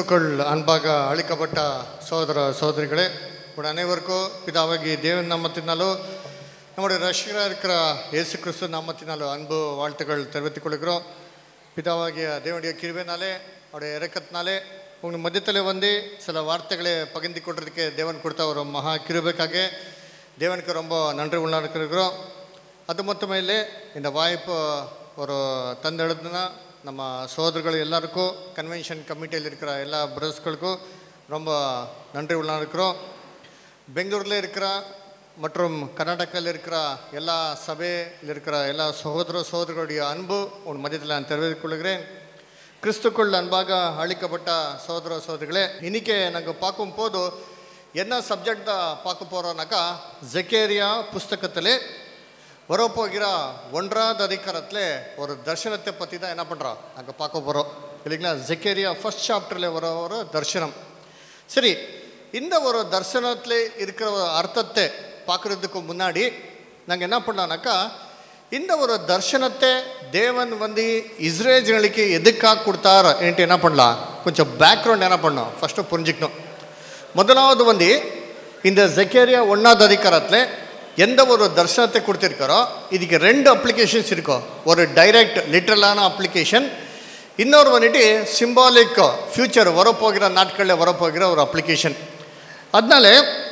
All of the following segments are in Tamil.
கிறிஸ்துக்குள் அன்பாக அளிக்கப்பட்ட சோதர சோதரிகளே உங்கள் அனைவருக்கும் பிதாவாகி தேவன் நாமத்தினாலும் நம்முடைய ரஷ்யராக இருக்கிற இயேசு கிறிஸ்து நாமத்தினாலும் அன்பு வாழ்த்துக்கள் தெரிவித்துக் கொள்கிறோம் பிதாவாகிய தேவனுடைய கிருபைனாலே அவருடைய இறக்கத்தினாலே உங்கள் மத்தியத்தில் வந்து சில வார்த்தைகளை பகிர்ந்து கொள்றதுக்கு தேவன் கொடுத்த ஒரு மகா கிருபைக்காக தேவனுக்கு ரொம்ப நன்றி உள்ளாஇருக்கிறோம் அது மட்டுமே இல்லை இந்த வாய்ப்பு ஒரு தந்தெழுதுனா நம்ம சோதர்கள் எல்லாருக்கும் கன்வென்ஷன் கமிட்டியில் இருக்கிற எல்லா பிரதர்ஸ்களுக்கும் ரொம்ப நன்றி உள்ளா இருக்கிறோம் பெங்களூரில் இருக்கிற மற்றும் கர்நாடகாவில் இருக்கிற எல்லா சபையில் இருக்கிற எல்லா சகோதர சகோதரர்களுடைய அன்பு உன் மத்தியத்தில் நான் தெரிவித்துக் கொள்கிறேன் கிறிஸ்துக்குள் அன்பாக அளிக்கப்பட்ட சகோதர சகோதரிகளே இன்னைக்கு நாங்கள் பார்க்கும் போது என்ன சப்ஜெக்ட் தான் பார்க்க போகிறோம்னாக்கா ஜெக்கேரியா புஸ்தகத்திலே வரப்போகிற ஒன்றாவது அதிகாரத்தில் ஒரு தர்சனத்தை பற்றி தான் என்ன பண்ணுறோம் நாங்கள் பார்க்க போகிறோம் இல்லைங்களா ஜெக்கேரியா ஃபர்ஸ்ட் சாப்டரில் வர ஒரு தர்சனம் சரி இந்த ஒரு தர்சனத்தில் இருக்கிற ஒரு அர்த்தத்தை பார்க்குறதுக்கு முன்னாடி நாங்கள் என்ன பண்ணோம்னாக்கா இந்த ஒரு தர்சனத்தை தேவன் வந்து இஸ்ரேஜர்களுக்கு எதுக்காக கொடுத்தார் என்ட்டு என்ன பண்ணலாம் கொஞ்சம் பேக்ரவுண்ட் என்ன பண்ணோம் ஃபஸ்ட்டு புரிஞ்சுக்கணும் முதலாவது வந்து இந்த ஜெக்கேரியா ஒன்றாவது அதிகாரத்தில் எந்த ஒரு தர்சனத்தை கொடுத்துருக்காரோ இதுக்கு ரெண்டு அப்ளிகேஷன்ஸ் இருக்கும் ஒரு டைரக்ட் லிட்ரலான அப்ளிகேஷன் இன்னொரு வந்துட்டு சிம்பாலிக் ஃப்யூச்சர் வரப்போகிற நாட்களில் வரப்போகிற ஒரு அப்ளிகேஷன் அதனால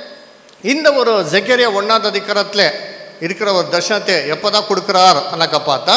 இந்த ஒரு ஜெக்கேரியா ஒன்றாவது அதிகாரத்தில் இருக்கிற ஒரு தர்சனத்தை எப்போ தான் கொடுக்குறார் அண்ணாக்கா பார்த்தா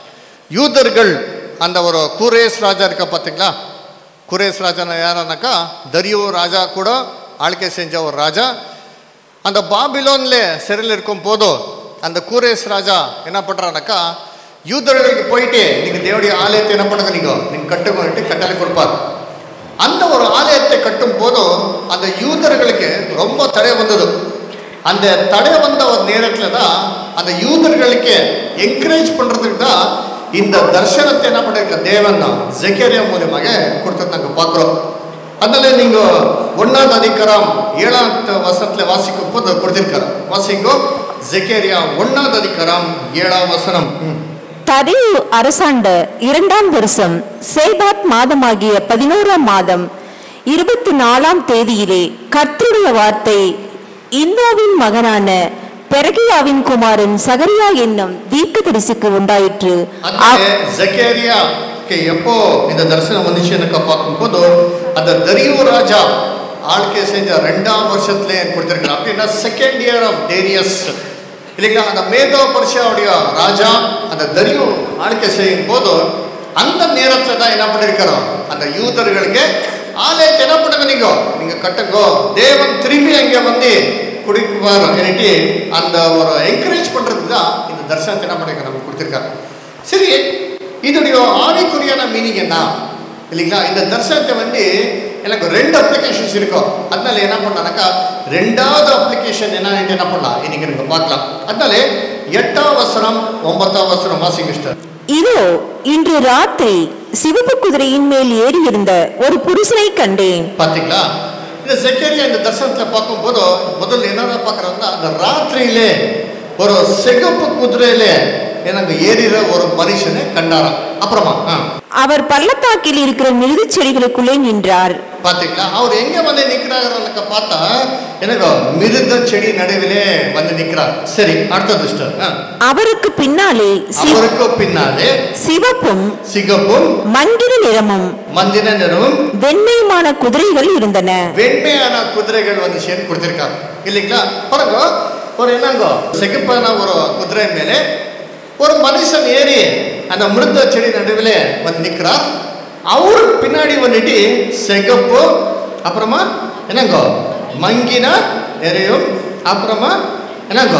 யூதர்கள் அந்த ஒரு கூரேஸ் ராஜா இருக்க பார்த்தீங்களா குரேஸ் ராஜா யாருன்னாக்கா தரியோ ராஜா கூட ஆழ்க்கை செஞ்ச ஒரு ராஜா அந்த பாபிலோன்ல சிறையில் இருக்கும் போதோ அந்த கூரேஸ் ராஜா என்ன பண்ணுறானாக்கா யூதர்களுக்கு போயிட்டு நீங்கள் தேவடைய ஆலயத்தை என்ன பண்ணுங்க நீங்கள் நீங்கள் கட்டுங்கன்ட்டு கட்டளை கொடுப்பார் அந்த ஒரு ஆலயத்தை கட்டும் போதும் அந்த யூதர்களுக்கு ரொம்ப தடை வந்தது அந்த தடை வந்த ஒரு நேரத்தில் தான் அந்த யூதர்களுக்கு என்கரேஜ் பண்ணுறதுக்கு தான் இந்த தர்சனத்தை என்ன பண்ணிருக்க தேவன் தான் ஜெக்கேரியா மூலியமாக கொடுத்தது நாங்கள் பார்க்குறோம் அதனால நீங்க ஒன்னாவது அதிகாரம் ஏழாவது வசனத்துல வாசிக்கும் போது கொடுத்திருக்காரு வாசிங்கோ ஜெக்கேரியா ஒன்னாவது அதிகாரம் ஏழாம் வசனம் ம். தரியு அரசாண்ட இரண்டாம் வருஷம் சேபாத் மாதமாகிய பதினோராம் மாதம் இருபத்தி நாலாம் தேதியிலே கர்த்தருடைய வார்த்தை இந்தோவின் மகனான பெரகியாவின் குமாரன் சகரியா என்னும் தீர்க்கதரிசிக்கு உண்டாயிற்று அதனால ஜெக்கேரியாக்கு எப்போ இந்த தரிசனம் வந்துச்சுன்னு பார்க்கும்போது அந்த தரியு ராஜா ஆழ்க்கை செஞ்ச ரெண்டாம் வருஷத்துல கொடுத்திருக்கிறார் அப்படின்னா செகண்ட் இயர் ஆஃப் டேரியஸ் இல்லைங்களா அந்த மேதோ பர்ஷாவுடைய ராஜா அந்த தரியு ஆழ்க்கை செய்யும் போது அந்த நேரத்துல தான் என்ன பண்ணிருக்கிறோம் அந்த யூதர்களுக்கு ஆலயத்தை என்ன பண்ணுங்க நீங்க நீங்க கட்டுங்கோ தேவன் திரும்பி அங்க வந்து குடிக்குவார் என்னட்டு அந்த ஒரு என்கரேஜ் பண்றதுக்கு தான் இந்த தரிசனத்தை என்ன பண்ணிருக்க நம்ம கொடுத்திருக்காரு சரி இதோடைய ஆவிக்குரியான மீனிங் என்ன இல்லைங்களா இந்த தரிசனத்தை வந்து எனக்கு ரெண்டு அப்ளிகேஷன்ஸ் இருக்கும் அதனால என்ன பண்ணானாக்கா ரெண்டாவது அப்ளிகேஷன் என்னன்னு என்ன பண்ணலாம் இன்னைக்கு நீங்க பார்க்கலாம் அதனால எட்டாம் வசனம் ஒன்பதாம் வசனம் வாசிங்க sister. இதோ இன்று ராத்திரி சிவப்பு குதிரையின் மேல் ஏறியிருந்த ஒரு புருஷனை கண்டேன் பாத்தீங்களா இந்த செக்கேரியா இந்த தரிசனத்துல பார்க்கும்போது முதல்ல என்னதான் பார்க்கறோம்னா அந்த ராத்திரியிலே ஒரு சிகப்பு குதிரையிலே எனக்கு ஏறிற ஒரு மனுஷனை கண்டாராம் அப்புறமா ஆ, அவர் பள்ளத்தாக்கில் இருக்கிற மிருது செடிகளுக்குள்ளே நின்றார் பாத்தீங்களா அவர் எங்க வந்து நிக்கிறாருன்னு பார்த்தா எனக்கு மிருக செடி நடுவிலே வந்து நிக்கிறார் சரி அடுத்தது sister. ஆ. அவருக்கு பின்னாலே சி- அவருக்கு பின்னாலே சிவப்பும் சிகப்பும் மங்கிர நிறமும் மந்தின நிறமும் வெண்மையுமான குதிரைகள் இருந்தன வெண்மையான குதிரைகள் வந்து சேர்ந்து கொடுத்திருக்காங்க இல்லைங்களா பாருங்க ஒரு என்னங்க சிகப்பான ஒரு குதிரை மேலே ஒரு மனுஷன் ஏறி அந்த மிருத செடி நடுவில் வந்து நிற்கிறார் அவருக்கு பின்னாடி வந்துட்டு சிகப்பு அப்புறமா என்னங்க மங்கின நிறையும் அப்புறமா என்னங்க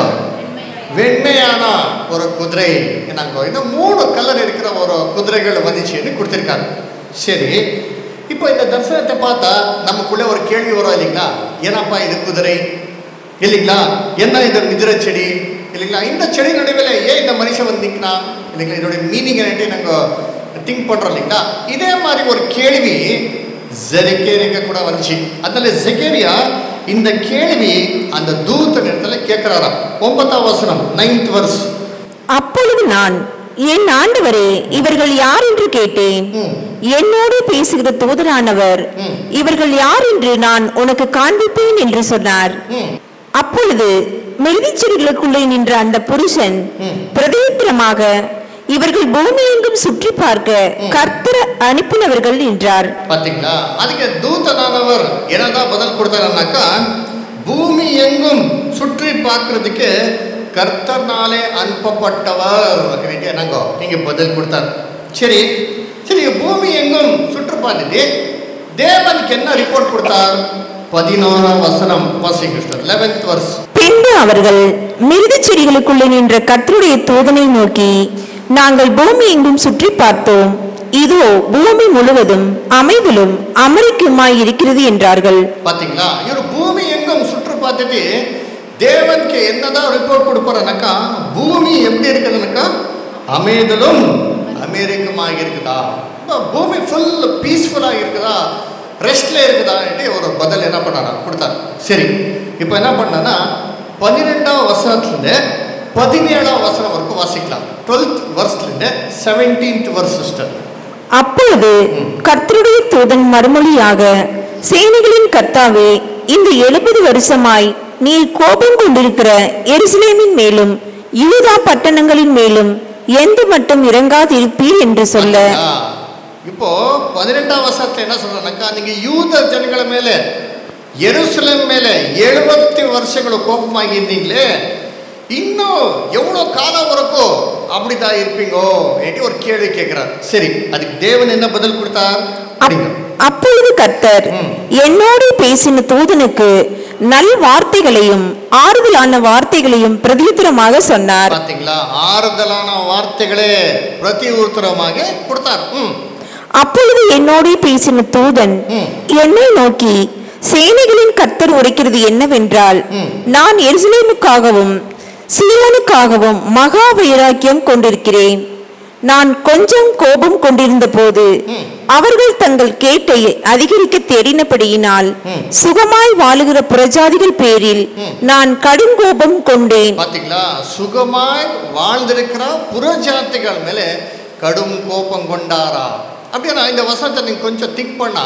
வெண்மையான ஒரு குதிரை என்னங்க இந்த மூணு கலர் இருக்கிற ஒரு குதிரைகள் வந்துச்சுன்னு கொடுத்திருக்காங்க சரி இப்போ இந்த தரிசனத்தை பார்த்தா நமக்குள்ள ஒரு கேள்வி வரும் இல்லைங்களா ஏன்னாப்பா இது குதிரை இல்லைங்களா என்ன இது மிதிர செடி இல்லைங்களா இந்த செடி நடுவில் ஏன் இந்த மனுஷன் வந்து நிற்கிறான் இல்லைங்களா இதோட மீனிங் என்னட்டு நாங்கள் திங்க் பண்ணுறோம் இல்லைங்களா இதே மாதிரி ஒரு கேள்வி ஜெரிக்கேரிக்க கூட வந்துச்சு அதனால ஜெகேரியா இந்த கேள்வி அந்த தூத்த நேரத்தில் கேட்குறாராம் ஒன்பதாம் வசனம் நைன்த் வர்ஸ் அப்பொழுது நான் என் ஆண்டவரே இவர்கள் யார் என்று கேட்டேன் ம். என்னோடு பேசுகிற தூதரானவர் ம். இவர்கள் யார் என்று நான் உனக்கு காண்பிப்பேன் என்று சொன்னார் ம் அப்பொழுது மெழுதிச்செடிகளுக்குள்ளே நின்ற அந்த புருஷன் ம். பிரதித்திரமாக இவர்கள் பூமி எங்கும் சுற்றி பார்க்க கர்த்தர் அனுப்பினவர்கள் என்றார் பாத்தீங்களா அதுக்கு தூதனானவர் என்னதான் பதில் கொடுத்தாருனாக்கா பூமி எங்கும் சுற்றி பார்க்கறதுக்கு கர்த்தர்னாலே அனுப்பப்பட்டவர் எனக்கு என்னங்கோ நீங்க பதில் கொடுத்தார் சரி சரி பூமி எங்கும் சுற்றி பார்த்துட்டு தேவனுக்கு என்ன ரிப்போர்ட் கொடுத்தார் பதினோராம் வசனம் வாசிக்கிட்டு லெவன்த் வர்ஸ் பின்பு அவர்கள் மிருகச் செடிகளுக்குள்ளே நின்ற கர்த்தருடைய தூதனை நோக்கி நாங்கள் பூமி எங்கும் சுற்றி பார்த்தோம் இதோ பூமி முழுவதும் அமைதலும் அமெரிக்குமாய் இருக்கிறது என்றார்கள் பாத்தீங்களா இவர் பூமி எங்கும் சுற்று பார்த்துட்டு தேவனுக்கு என்னதான் ரிப்போர்ட் கொடுப்பாருனாக்கா பூமி எப்படி இருக்குதுனாக்கா அமைதலும் அமெரிக்கமாக இருக்குதா அப்ப பூமி ஃபுல் பீஸ்ஃபுல்லாக இருக்குதா ரெஸ்ட்ல இருக்குதா ஒரு பதில் என்ன பண்ணாரா கொடுத்தாரு சரி இப்போ என்ன பண்ணனா பன்னிரெண்டாம் வருஷத்துலேருந்து பதினேழாம் வசனம் வரைக்கும் வாசிக்கலாம் டுவெல்த் வருஷத்துலேருந்து செவன்டீன்த் வருஷ சிஸ்டர் அப்பொழுது கர்த்தருடைய தூதன் மறுமொழியாக சேனைகளின் கர்த்தாவே இந்த எழுபது வருஷமாய் நீர் கோபம் கொண்டிருக்கிற எருசலேமின் மேலும் யூதா பட்டணங்களின் மேலும் எந்த மட்டும் இறங்காதிருப்பீர் என்று சொல்ல ஆ, இப்போ பதினெட்டாம் வருஷத்துல என்ன சொல்றாங்கக்கா நீங்க யூத ஜனங்கள மேல எருசலேம் மேல எழுபத்தி வருஷங்கள் கோபமாகி இருந்தீங்களே இன்னும் எவ்வளோ காலம் வரைக்கும் அப்படிதான் இருப்பீங்கோ என்று ஒரு கேள்வி கேட்கிறார் சரி அதுக்கு தேவன் என்ன பதில் கொடுத்தார் அப்- அப்படிங்க அப்பொழுது கர்த்தர் ம். என்னோடு பேசின தூதனுக்கு நல் வார்த்தைகளையும் ஆறுதலான வார்த்தைகளையும் பிரதியுத்தரமாக சொன்னார் பாத்தீங்களா ஆறுதலான வார்த்தைகளே பிரதி உத்தரமாக கொடுத்தார் ம் அப்பொழுது என்னோடு பேசின தூதன் ம். என்னை நோக்கி சேனைகளின் கர்த்தர் உரைக்கிறது என்னவென்றால் ம். நான் எருசலேமுக்காகவும் சீயோனுக்காகவும் மகா வைராக்கியம் கொண்டிருக்கிறேன் நான் கொஞ்சம் கோபம் கொண்டிருந்த போது ம். அவர்கள் தங்கள் கேட்டை அதிகரிக்க தேடினபடியினால் ம். சுகமாய் வாழுகிற புறஜாதிகள் பேரில் ம். நான் கடும் கோபம் கொண்டேன் பாத்தீங்களா சுகமாய் வாழ்ந்திருக்கிற புறஜாத்திகள் மேலே கடும் கோபம் கொண்டாரா அப்படின்னா இந்த வசனத்தை நீங்க கொஞ்சம் திங்க் பண்ணா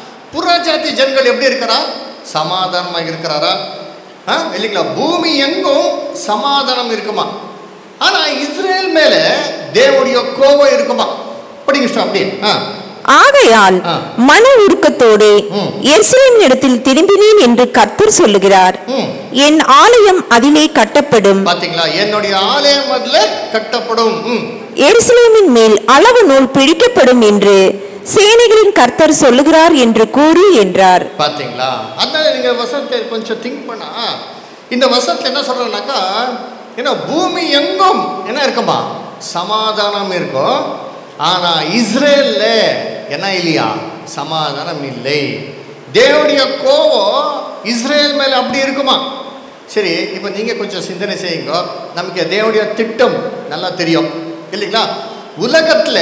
புறஜாதி ஜனங்கள் எப்படி இருக்கிறா சமாதானமாக இருக்கிறாரா ஆ இல்லைங்களா பூமி எங்கும் சமாதானம் இருக்குமா ஆனா இஸ்ரேல் மேல தேவனுடைய கோபம் இருக்குமா படிங்க sister, அப்படியே ஆ ஆகையால் ஆ. மன உருக்கத்தோடு ம். எருசலேமின் இடத்தில் திரும்பினேன் என்று கர்த்தர் சொல்லுகிறார் ம் என் ஆலயம் அதிலே கட்டப்படும் பாத்தீங்களா என்னுடைய ஆலயம் அதுல கட்டப்படும் ம் எருசலேமின் மேல் அளவு நூல் பிடிக்கப்படும் என்று சேனைகளின் கர்த்தர் சொல்லுகிறார் என்று கூறி என்றார் பாத்தீங்களா அதனால நீங்க வசனத்தை கொஞ்சம் திங்க் பண்ணா இந்த வசனத்துல என்ன சொல்றேன்னாக்கா ஏன்னா பூமி எங்கும் என்ன இருக்குமா சமாதானம் இருக்கும் ஆனா இஸ்ரேல்ல என்ன இல்லையா சமாதானம் இல்லை தேவனுடைய கோபம் இஸ்ரேல் மேல அப்படி இருக்குமா சரி இப்போ நீங்க கொஞ்சம் சிந்தனை செய்யுங்க நமக்கு தேவனுடைய திட்டம் நல்லா தெரியும் இல்லைங்களா உலகத்துல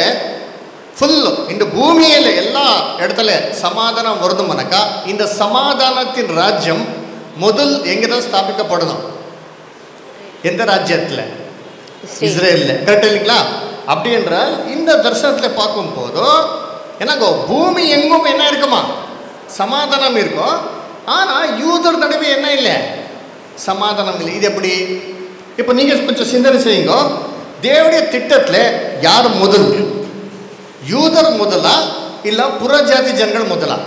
ஃபுல் இந்த பூமியில எல்லா இடத்துல சமாதானம் வருதுமானாக்கா இந்த சமாதானத்தின் ராஜ்யம் முதல் எங்க தான் ஸ்தாபிக்கப்படணும் எந்த ராஜ்யத்துல இஸ்ரேல்ல கரெக்ட் இல்லைங்களா அப்படி என்றால் இந்த தரிசனத்துல பார்க்கும் போதும் என்னங்கோ பூமி எங்கும் என்ன இருக்குமா சமாதானம் இருக்கும் ஆனா யூதர் நடுவே என்ன இல்லை சமாதானம் இல்லை இது எப்படி இப்போ நீங்க கொஞ்சம் சிந்தனை செய்யுங்க தேவனுடைய திட்டத்துல யார் முதல் யூதர் முதலா இல்ல புறஜாதி ஜனங்கள் முதலா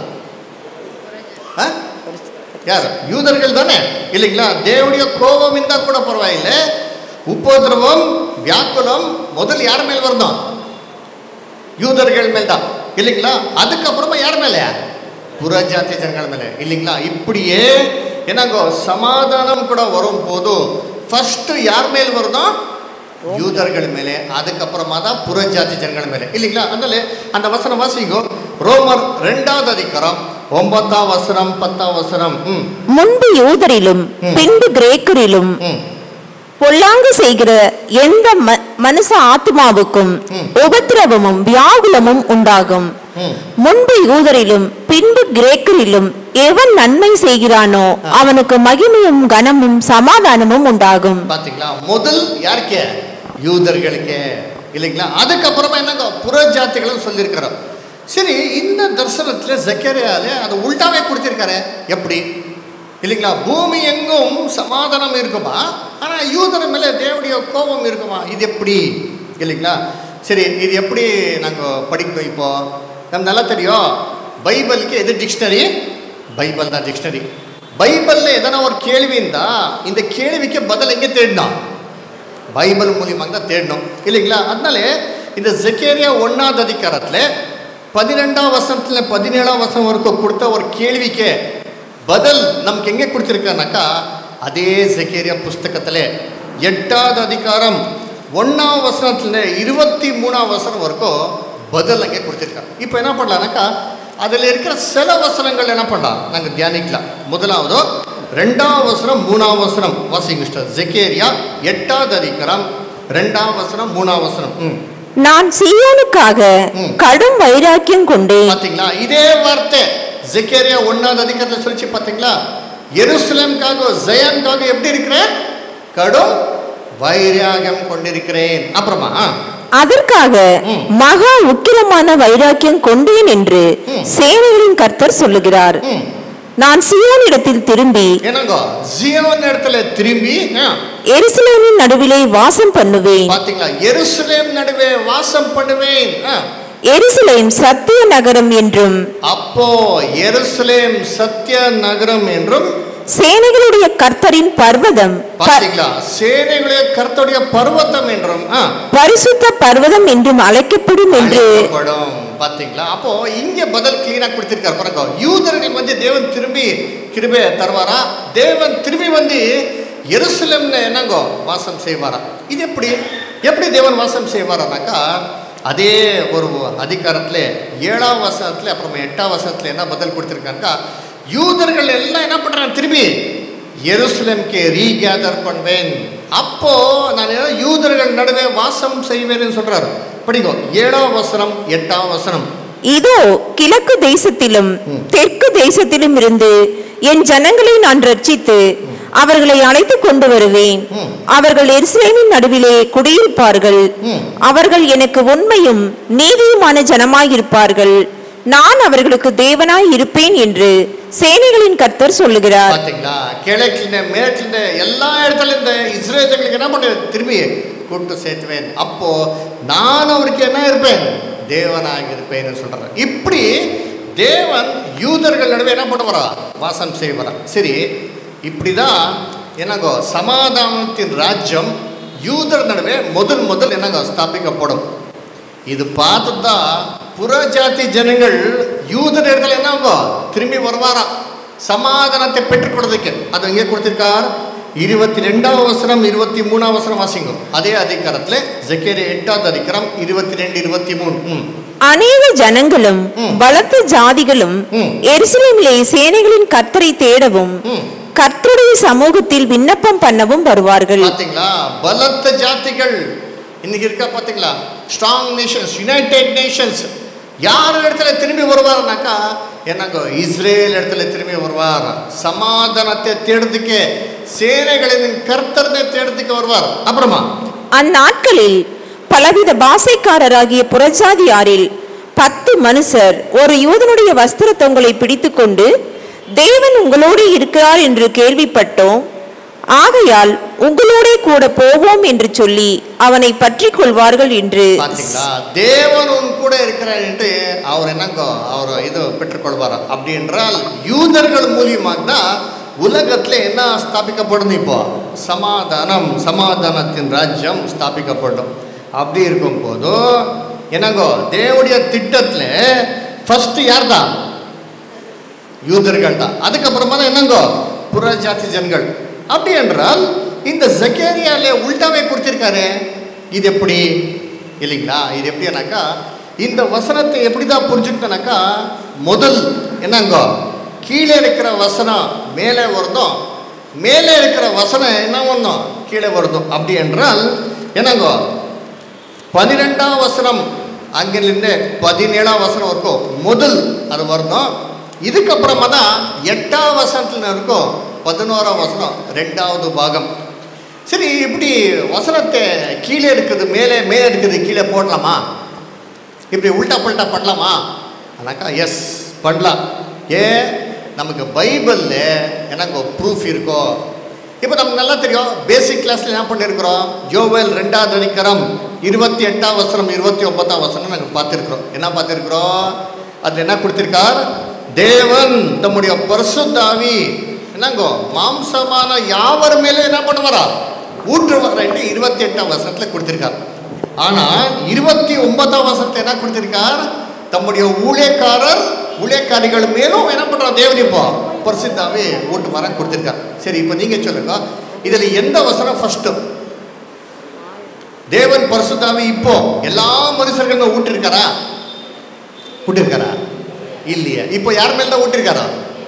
ஆ? யார் யூதர்கள் தானே இல்லைங்களா தேவனுடைய கோபம் இருந்தா கூட பரவாயில்லை உபதிரவம் வியாக்குலம் முதல் யார் மேல் வரணும் யூதர்கள் மேல் தான் இல்லைங்களா அதுக்கப்புறமா யார் மேல புறஜாதி ஜனங்கள் மேல இல்லைங்களா இப்படியே என்னங்கோ சமாதானம் கூட வரும் போது ஃபர்ஸ்ட் யார் மேல் வரணும் யூதர்கள் மேலே அதுக்கப்புறமா தான் புறஜாதி ஜனங்கள் மேலே இல்லைங்களா அதனால அந்த வசனம் வாசிங்கோ ரோமர் ரெண்டாவது அதிகாரம் ஒன்பதாம் வசனம் பத்தாம் வசனம் ம் முன்பு யூதரிலும் ம். பின்பு கிரேக்கரிலும் ம் பொல்லாங்கு செய்கிற எந்த ம- மனுஷ ஆத்மாவுக்கும் ம். உபத்திரவமும் வியாகுலமும் உண்டாகும் ம் முன்பு யூதரிலும் பின்பு கிரேக்கரிலும் எவன் நன்மை செய்கிறானோ அவனுக்கு மகிமையும் கனமும் சமாதானமும் உண்டாகும் பாத்தீங்களா முதல் யாருக்கே யூதர்களுக்கே இல்லைங்களா அதுக்கப்புறமா என்னங்க புற ஜாதிகளும் சொல்லியிருக்கிறார் சரி இந்த தரிசனத்தில் ஜக்கரியாலே அதை உல்டாவே கொடுத்திருக்காரு எப்படி இல்லைங்களா பூமி எங்கும் சமாதானம் இருக்குமா ஆனால் யூதர் மேலே தேவனுடைய கோபம் இருக்குமா இது எப்படி இல்லைங்களா சரி இது எப்படி நாங்கள் படிக்கணும் இப்போ நம்ம நல்லா தெரியும் பைபிளுக்கு எது டிக்ஷனரி பைபிள் தான் டிக்ஷனரி பைபிளில் எதனா ஒரு கேள்வி இருந்தா இந்த கேள்விக்கு பதில் எங்கே தேடினான் பைபிள் மூலியமாக தான் தேடணும் இல்லைங்களா அதனால இந்த ஜெக்கேரியா ஒன்றாவது அதிகாரத்தில் பதினெண்டாம் வசனத்தில் பதினேழாம் வசனம் வரைக்கும் கொடுத்த ஒரு கேள்விக்கு பதில் நமக்கு எங்கே கொடுத்துருக்கானாக்கா அதே ஜெக்கேரியா புஸ்தகத்தில் எட்டாவது அதிகாரம் ஒன்றாம் வசனத்தில் இருபத்தி மூணாம் வசனம் வரைக்கும் பதில் அங்கே கொடுத்துருக்காங்க இப்போ என்ன பண்ணலாம்னாக்கா அதில் இருக்கிற சில வசனங்கள் என்ன பண்ணலாம் நாங்கள் தியானிக்கலாம் முதலாவது ரெண்டாம் வசனம் மூணாம் வசனம் வாசிங்க மிஸ்டர் ஜெக்கேரியா எட்டாவது அதிகாரம் ரெண்டாம் வசனம் மூணாம் வசனம் ம் நான் சீயோனுக்காக ம். கடும் வைராக்கியம் கொண்டேன் பாத்தீங்களா இதே வார்த்தை ஜெக்கேரியா ஒன்னாவது அதிகாரத்தில் சொல்லிச்சு பாத்தீங்களா எருசலேம்காக ஜெயன்காக எப்படி இருக்கிறேன் கடும் வைராகம் கொண்டிருக்கிறேன் அப்புறமா அதற்காக ம். மகா உக்கிரமான வைராக்கியம் கொண்டேன் என்று ம். சேனைகளின் கர்த்தர் சொல்லுகிறார் ம் நான் சீயோனிடத்தில் திரும்பி என்னங்கோ ஜியோன் இடத்துல திரும்பி ஆ, எருசலேமின் நடுவிலே வாசம் பண்ணுவேன் பாத்தீங்களா எருசலேம் நடுவே வாசம் பண்ணுவேன் ஆ, எருசலேம் சத்திய நகரம் என்றும் அப்போ எருசலேம் சத்திய நகரம் என்றும் சேனைகளுடைய கர்த்தரின் பர்வதம் ப- பாத்தீங்களா சேனைகளுடைய கர்த்தருடைய பர்வத்தம் என்றும் ஆ, பரிசுத்த பர்வதம் என்றும் அழைக்கப்படும் என்று அழைக்கப்படும் பாத்தீங்களா அப்போ இங்க பதில் கிளீனா கொடுத்திருக்காரு பாருங்க யூதர்கள் வந்து தேவன் திரும்பி கிருபை தருவாரா தேவன் திரும்பி வந்து எருசலேம்ல என்னங்கோ வாசம் செய்வாரா இது எப்படி எப்படி தேவன் வாசம் செய்வாரானாக்கா அதே ஒரு அதிகாரத்துல ஏழாம் வசனத்துல அப்புறமா எட்டாம் வசனத்துல என்ன பதில் கொடுத்திருக்காருக்கா யூதர்கள் எல்லாம் என்ன பண்றாங்க திரும்பி எருசலேம்க்கு ரீகேதர் பண்ணுவேன் அப்போ நான் ஏதோ யூதர்கள் நடுவே வாசம் செய்வேன்னு சொல்றாரு படிங்கோ ஏழாம் வசனம் எட்டாம் வசனம் இதோ கிழக்கு தேசத்திலும் ம். தெற்கு தேசத்திலும் இருந்து என் ஜனங்களை நான் ரட்சித்து அவர்களை அழைத்து கொண்டு வருவேன் ம். அவர்கள் எருசலேமின் நடுவிலே குடியிருப்பார்கள் ம். அவர்கள் எனக்கு உண்மையும் நீதியுமான ஜனமாயிருப்பார்கள் நான் அவர்களுக்கு தேவனாய் இருப்பேன் என்று சேனைகளின் கர்த்தர் சொல்லுகிறார் பாத்தீங்களா கிழக்குல மேற்குல எல்லா இடத்துல இந்த இஸ்ரேலுக்கு என்ன பண்ண திரும்பி கூட்டு சேர்த்துவேன் அப்போ நான் அவருக்கு என்ன இருப்பேன் தேவனாக இருப்பேன்னு சொல்றாரு இப்படி தேவன் யூதர்கள் நடுவே என்ன பண்ணுவாரா வாசம் செய்வாரா சரி இப்படிதான் என்னங்கோ சமாதானத்தின் ராஜ்யம் யூதர் நடுவே முதல் முதல் என்னங்கோ ஸ்தாபிக்கப்படும் இது பார்த்து தான் புறஜாதி ஜனங்கள் யூதர் இடத்துல என்ன ஆகும் திரும்பி வருவாராம் சமாதானத்தை பெற்றுக்கொள்றதுக்கு அது எங்கே கொடுத்திருக்கார் இருபத்தி ரெண்டாம் அவசரம் இருபத்தி மூணாம் அவசரம் வாசிங்க அதே அதிகாரத்துல ஜக்கேரி எட்டாவது அதிகாரம் இருபத்தி ரெண்டு இருபத்தி மூணு ம் அநேக ஜனங்களும் ம். பலத்த ஜாதிகளும் ம். எருசலேமிலே சேனைகளின் கர்த்தரை தேடவும் ம் கர்த்தருடைய சமூகத்தில் விண்ணப்பம் பண்ணவும் வருவார்கள் பாத்தீங்களா பலத்த ஜாதிகள் இன்னைக்கு இருக்கா பாத்தீங்களா ஸ்ட்ராங் நேஷன்ஸ் யுனைடெட் நேஷன்ஸ் யார் இடத்துல திரும்பி வருவார்னாக்கா என்னங்க இஸ்ரேல் இடத்துல திரும்பி வருவார் சமாதானத்தை தேடுறதுக்கு சேனைகளின் கர்த்தர்னை தேடுறதுக்கு வருவார் அப்புறமா அந்நாட்களில் பலவித பாசைக்காரராகிய புறஜாதியாரில் பத்து மனுஷர் ஒரு யூதனுடைய வஸ்திர தொங்கலை பிடித்துக்கொண்டு தேவன் உங்களோடு இருக்கிறார் என்று கேள்விப்பட்டோம் ஆகையால் உங்களோடே கூட போவோம் என்று சொல்லி அவனை பற்றி கொள்வார்கள் என்று பாத்தீங்களா தேவன் உன் கூட இருக்கிறார் என்று அவர் என்னங்கோ அவர் இது பெற்றுக்கொள்வார் அப்படி என்றால் யூதர்கள் மூலியமாக தான் உலகத்துல என்ன ஸ்தாபிக்கப்படும் இப்போ சமாதானம் சமாதானத்தின் ராஜ்யம் ஸ்தாபிக்கப்படும் அப்படி இருக்கும் போது என்னங்கோ தேவனுடைய திட்டத்துல ஃபர்ஸ்ட் யார் தான் யூதர்கள் தான் அதுக்கப்புறமா தான் என்னங்கோ புறஜாதி ஜனங்கள் அப்படி என்றால் இந்த ஜக்கேரியால உல்டாவே கொடுத்திருக்காரு இது எப்படி இல்லைங்களா இது எப்படின்னாக்கா இந்த வசனத்தை எப்படி தான் புரிஞ்சுக்கிட்டனாக்கா முதல் என்னங்கோ கீழே இருக்கிற வசனம் மேலே வருதும் மேலே இருக்கிற வசனம் என்ன பண்ணும் கீழே வருதும் அப்படி என்றால் என்னங்கோ பன்னிரெண்டாம் வசனம் அங்கிலிருந்து பதினேழாம் வசனம் வரைக்கும் முதல் அது வரணும் இதுக்கப்புறமா தான் எட்டாம் வசனத்துல இருக்கும் பதினோராம் வசனம் ரெண்டாவது பாகம் சரி இப்படி வசனத்தை கீழே எடுக்குது மேலே மேலே எடுக்குது கீழே போடலாமா இப்படி உல்டா பல்ட்டா பண்ணலாமா ஆனாக்கா எஸ் பண்ணலாம் ஏன் நமக்கு பைபிளில் எனக்கு ப்ரூஃப் இருக்கோ இப்போ நமக்கு நல்லா தெரியும் பேசிக் கிளாஸில் என்ன பண்ணியிருக்கிறோம் யோவேல் ரெண்டாவது அதிகாரம் இருபத்தி எட்டாம் வசனம் இருபத்தி ஒன்பதாம் வசனம் நாங்கள் பார்த்துருக்குறோம் என்ன பார்த்துருக்குறோம் அது என்ன கொடுத்திருக்கார் தேவன் தம்முடைய பரிசுத்தாவி என்னங்கோ மாம்சமான யாவர் மேலே என்ன பண்ணுவாரா ஊற்றுவார்ன்ட்டு இருபத்தி எட்டாம் வசனத்தில் கொடுத்திருக்கார் ஆனால் இருபத்தி ஒன்பதாம் வசனத்தை என்ன கொடுத்திருக்கார் தம்முடைய ஊழியக்காரர் ஊழியக்காரிகள் மேலும் என்ன பண்றார் தேவன் இப்போ பரிசுத்தாவே ஓட்டு வர கொடுத்திருக்கார் சரி இப்போ நீங்க சொல்லுங்க இதுல எந்த வசனம் ஃபர்ஸ்ட் தேவன் பரிசுத்தாவே இப்போ எல்லா மனுஷர்களும் ஊட்டிருக்காரா ஊட்டிருக்காரா இல்லையா இப்போ யார் மேல் தான் ஊட்டிருக்காரா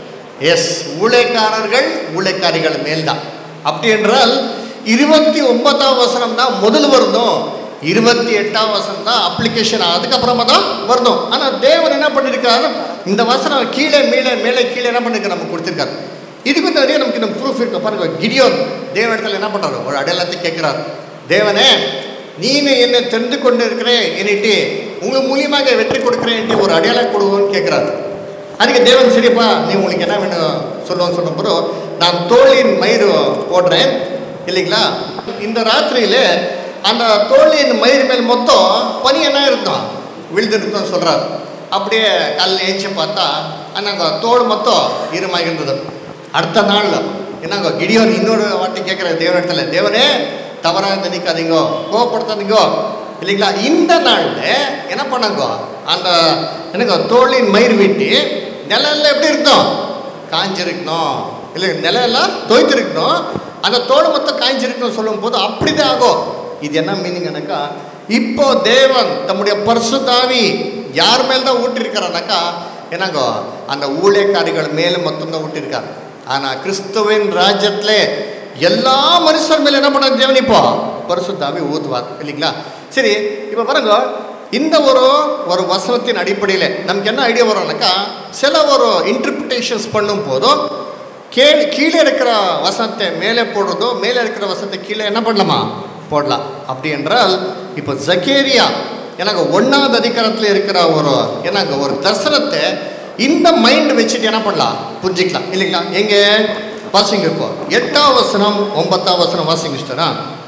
எஸ் ஊழியக்காரர்கள் ஊழியக்காரிகள் மேல் தான் அப்படி என்றால் இருபத்தி ஒன்பதாம் வசனம் தான் முதல் வரணும் இருபத்தி எட்டாம் வசனம் தான் அப்ளிகேஷன் அதுக்கப்புறமா தான் வரணும் ஆனால் தேவன் என்ன பண்ணியிருக்காரு இந்த வசனம் கீழே மேலே மேலே கீழே என்ன பண்ணிருக்காரு நமக்கு கொடுத்துருக்காரு இதுக்கு நிறைய நமக்கு இந்த ப்ரூஃப் இருக்கு பாருங்க கிடியோன் தேவ இடத்துல என்ன பண்றாரு ஒரு அடையாளத்தை கேட்கிறார் தேவனே நீனு என்னை தெரிந்து கொண்டு இருக்கிறேன் என்னிட்டு உங்களுக்கு மூலியமாக வெற்றி கொடுக்கிறேன் என்று ஒரு அடையாளம் கொடுவோன்னு கேட்கிறார் அதுக்கு தேவன் சரிப்பா நீ உங்களுக்கு என்ன வேணும் சொல்லுவோம் சொன்னப்போ நான் தோளின் மயிறு போடுறேன் இல்லைங்களா இந்த ராத்திரியில அந்த தோளின் மயிர் மேல் மொத்தம் பனி என்ன இருக்கும் விழுந்துருக்கும் சொல்றார் அப்படியே காலையில் ஏஞ்சி பார்த்தா அண்ணாங்க தோல் மொத்தம் ஈரமாக இருந்தது அடுத்த நாள் என்னங்க கிடியோன் இன்னொரு வாட்டி கேட்குற தேவனிடத்துல தேவனே தவறாக நினைக்காதீங்கோ கோவப்படுத்தாதீங்கோ இல்லைங்களா இந்த நாளில் என்ன பண்ணாங்க அந்த என்னங்க தோளின் மயிர் வெட்டி நிழல்ல எப்படி இருக்கணும் காஞ்சிருக்கணும் இல்லை நிலையெல்லாம் தோய்த்திருக்கணும் அந்த தோல் மொத்தம் காய்ஞ்சிருக்கணும் சொல்லும் போது அப்படிதான் ஆகும் இது என்ன மீனிங்னாக்கா இப்போ தேவன் தம்முடைய பரிசுத்தாவி யார் மேல் தான் ஊட்டிருக்கிறானாக்கா என்னங்கோ அந்த ஊழியக்காரிகள் மேலே மட்டும்தான் ஊட்டிருக்கார் ஆனால் கிறிஸ்துவின் ராஜ்யத்திலே எல்லா மனுஷர் மேல என்ன பண்ண தேவன் இப்போ பரிசுத்தாவி ஊத்துவார் இல்லைங்களா சரி இப்போ பாருங்க இந்த ஒரு ஒரு வசனத்தின் அடிப்படையில் நமக்கு என்ன ஐடியா வரும்னாக்கா சில ஒரு இன்டர்பிரிட்டேஷன்ஸ் பண்ணும் போதும் கீழே கீழே இருக்கிற வசனத்தை மேலே போடுறதோ மேலே இருக்கிற வசனத்தை கீழே என்ன பண்ணலாமா போடலாம் அப்படி என்றால் இப்போ ஜக்கேரியா எனக்கு ஒன்றாவது அதிகாரத்தில் இருக்கிற ஒரு எனக்கு ஒரு தரிசனத்தை இந்த மைண்ட் வச்சுட்டு என்ன பண்ணலாம் புரிஞ்சிக்கலாம் இல்லைங்களா எங்கே வாசிங்க இப்போ எட்டாம் வசனம் ஒன்பதாம் வசனம் வாசிங்கிட்டாரா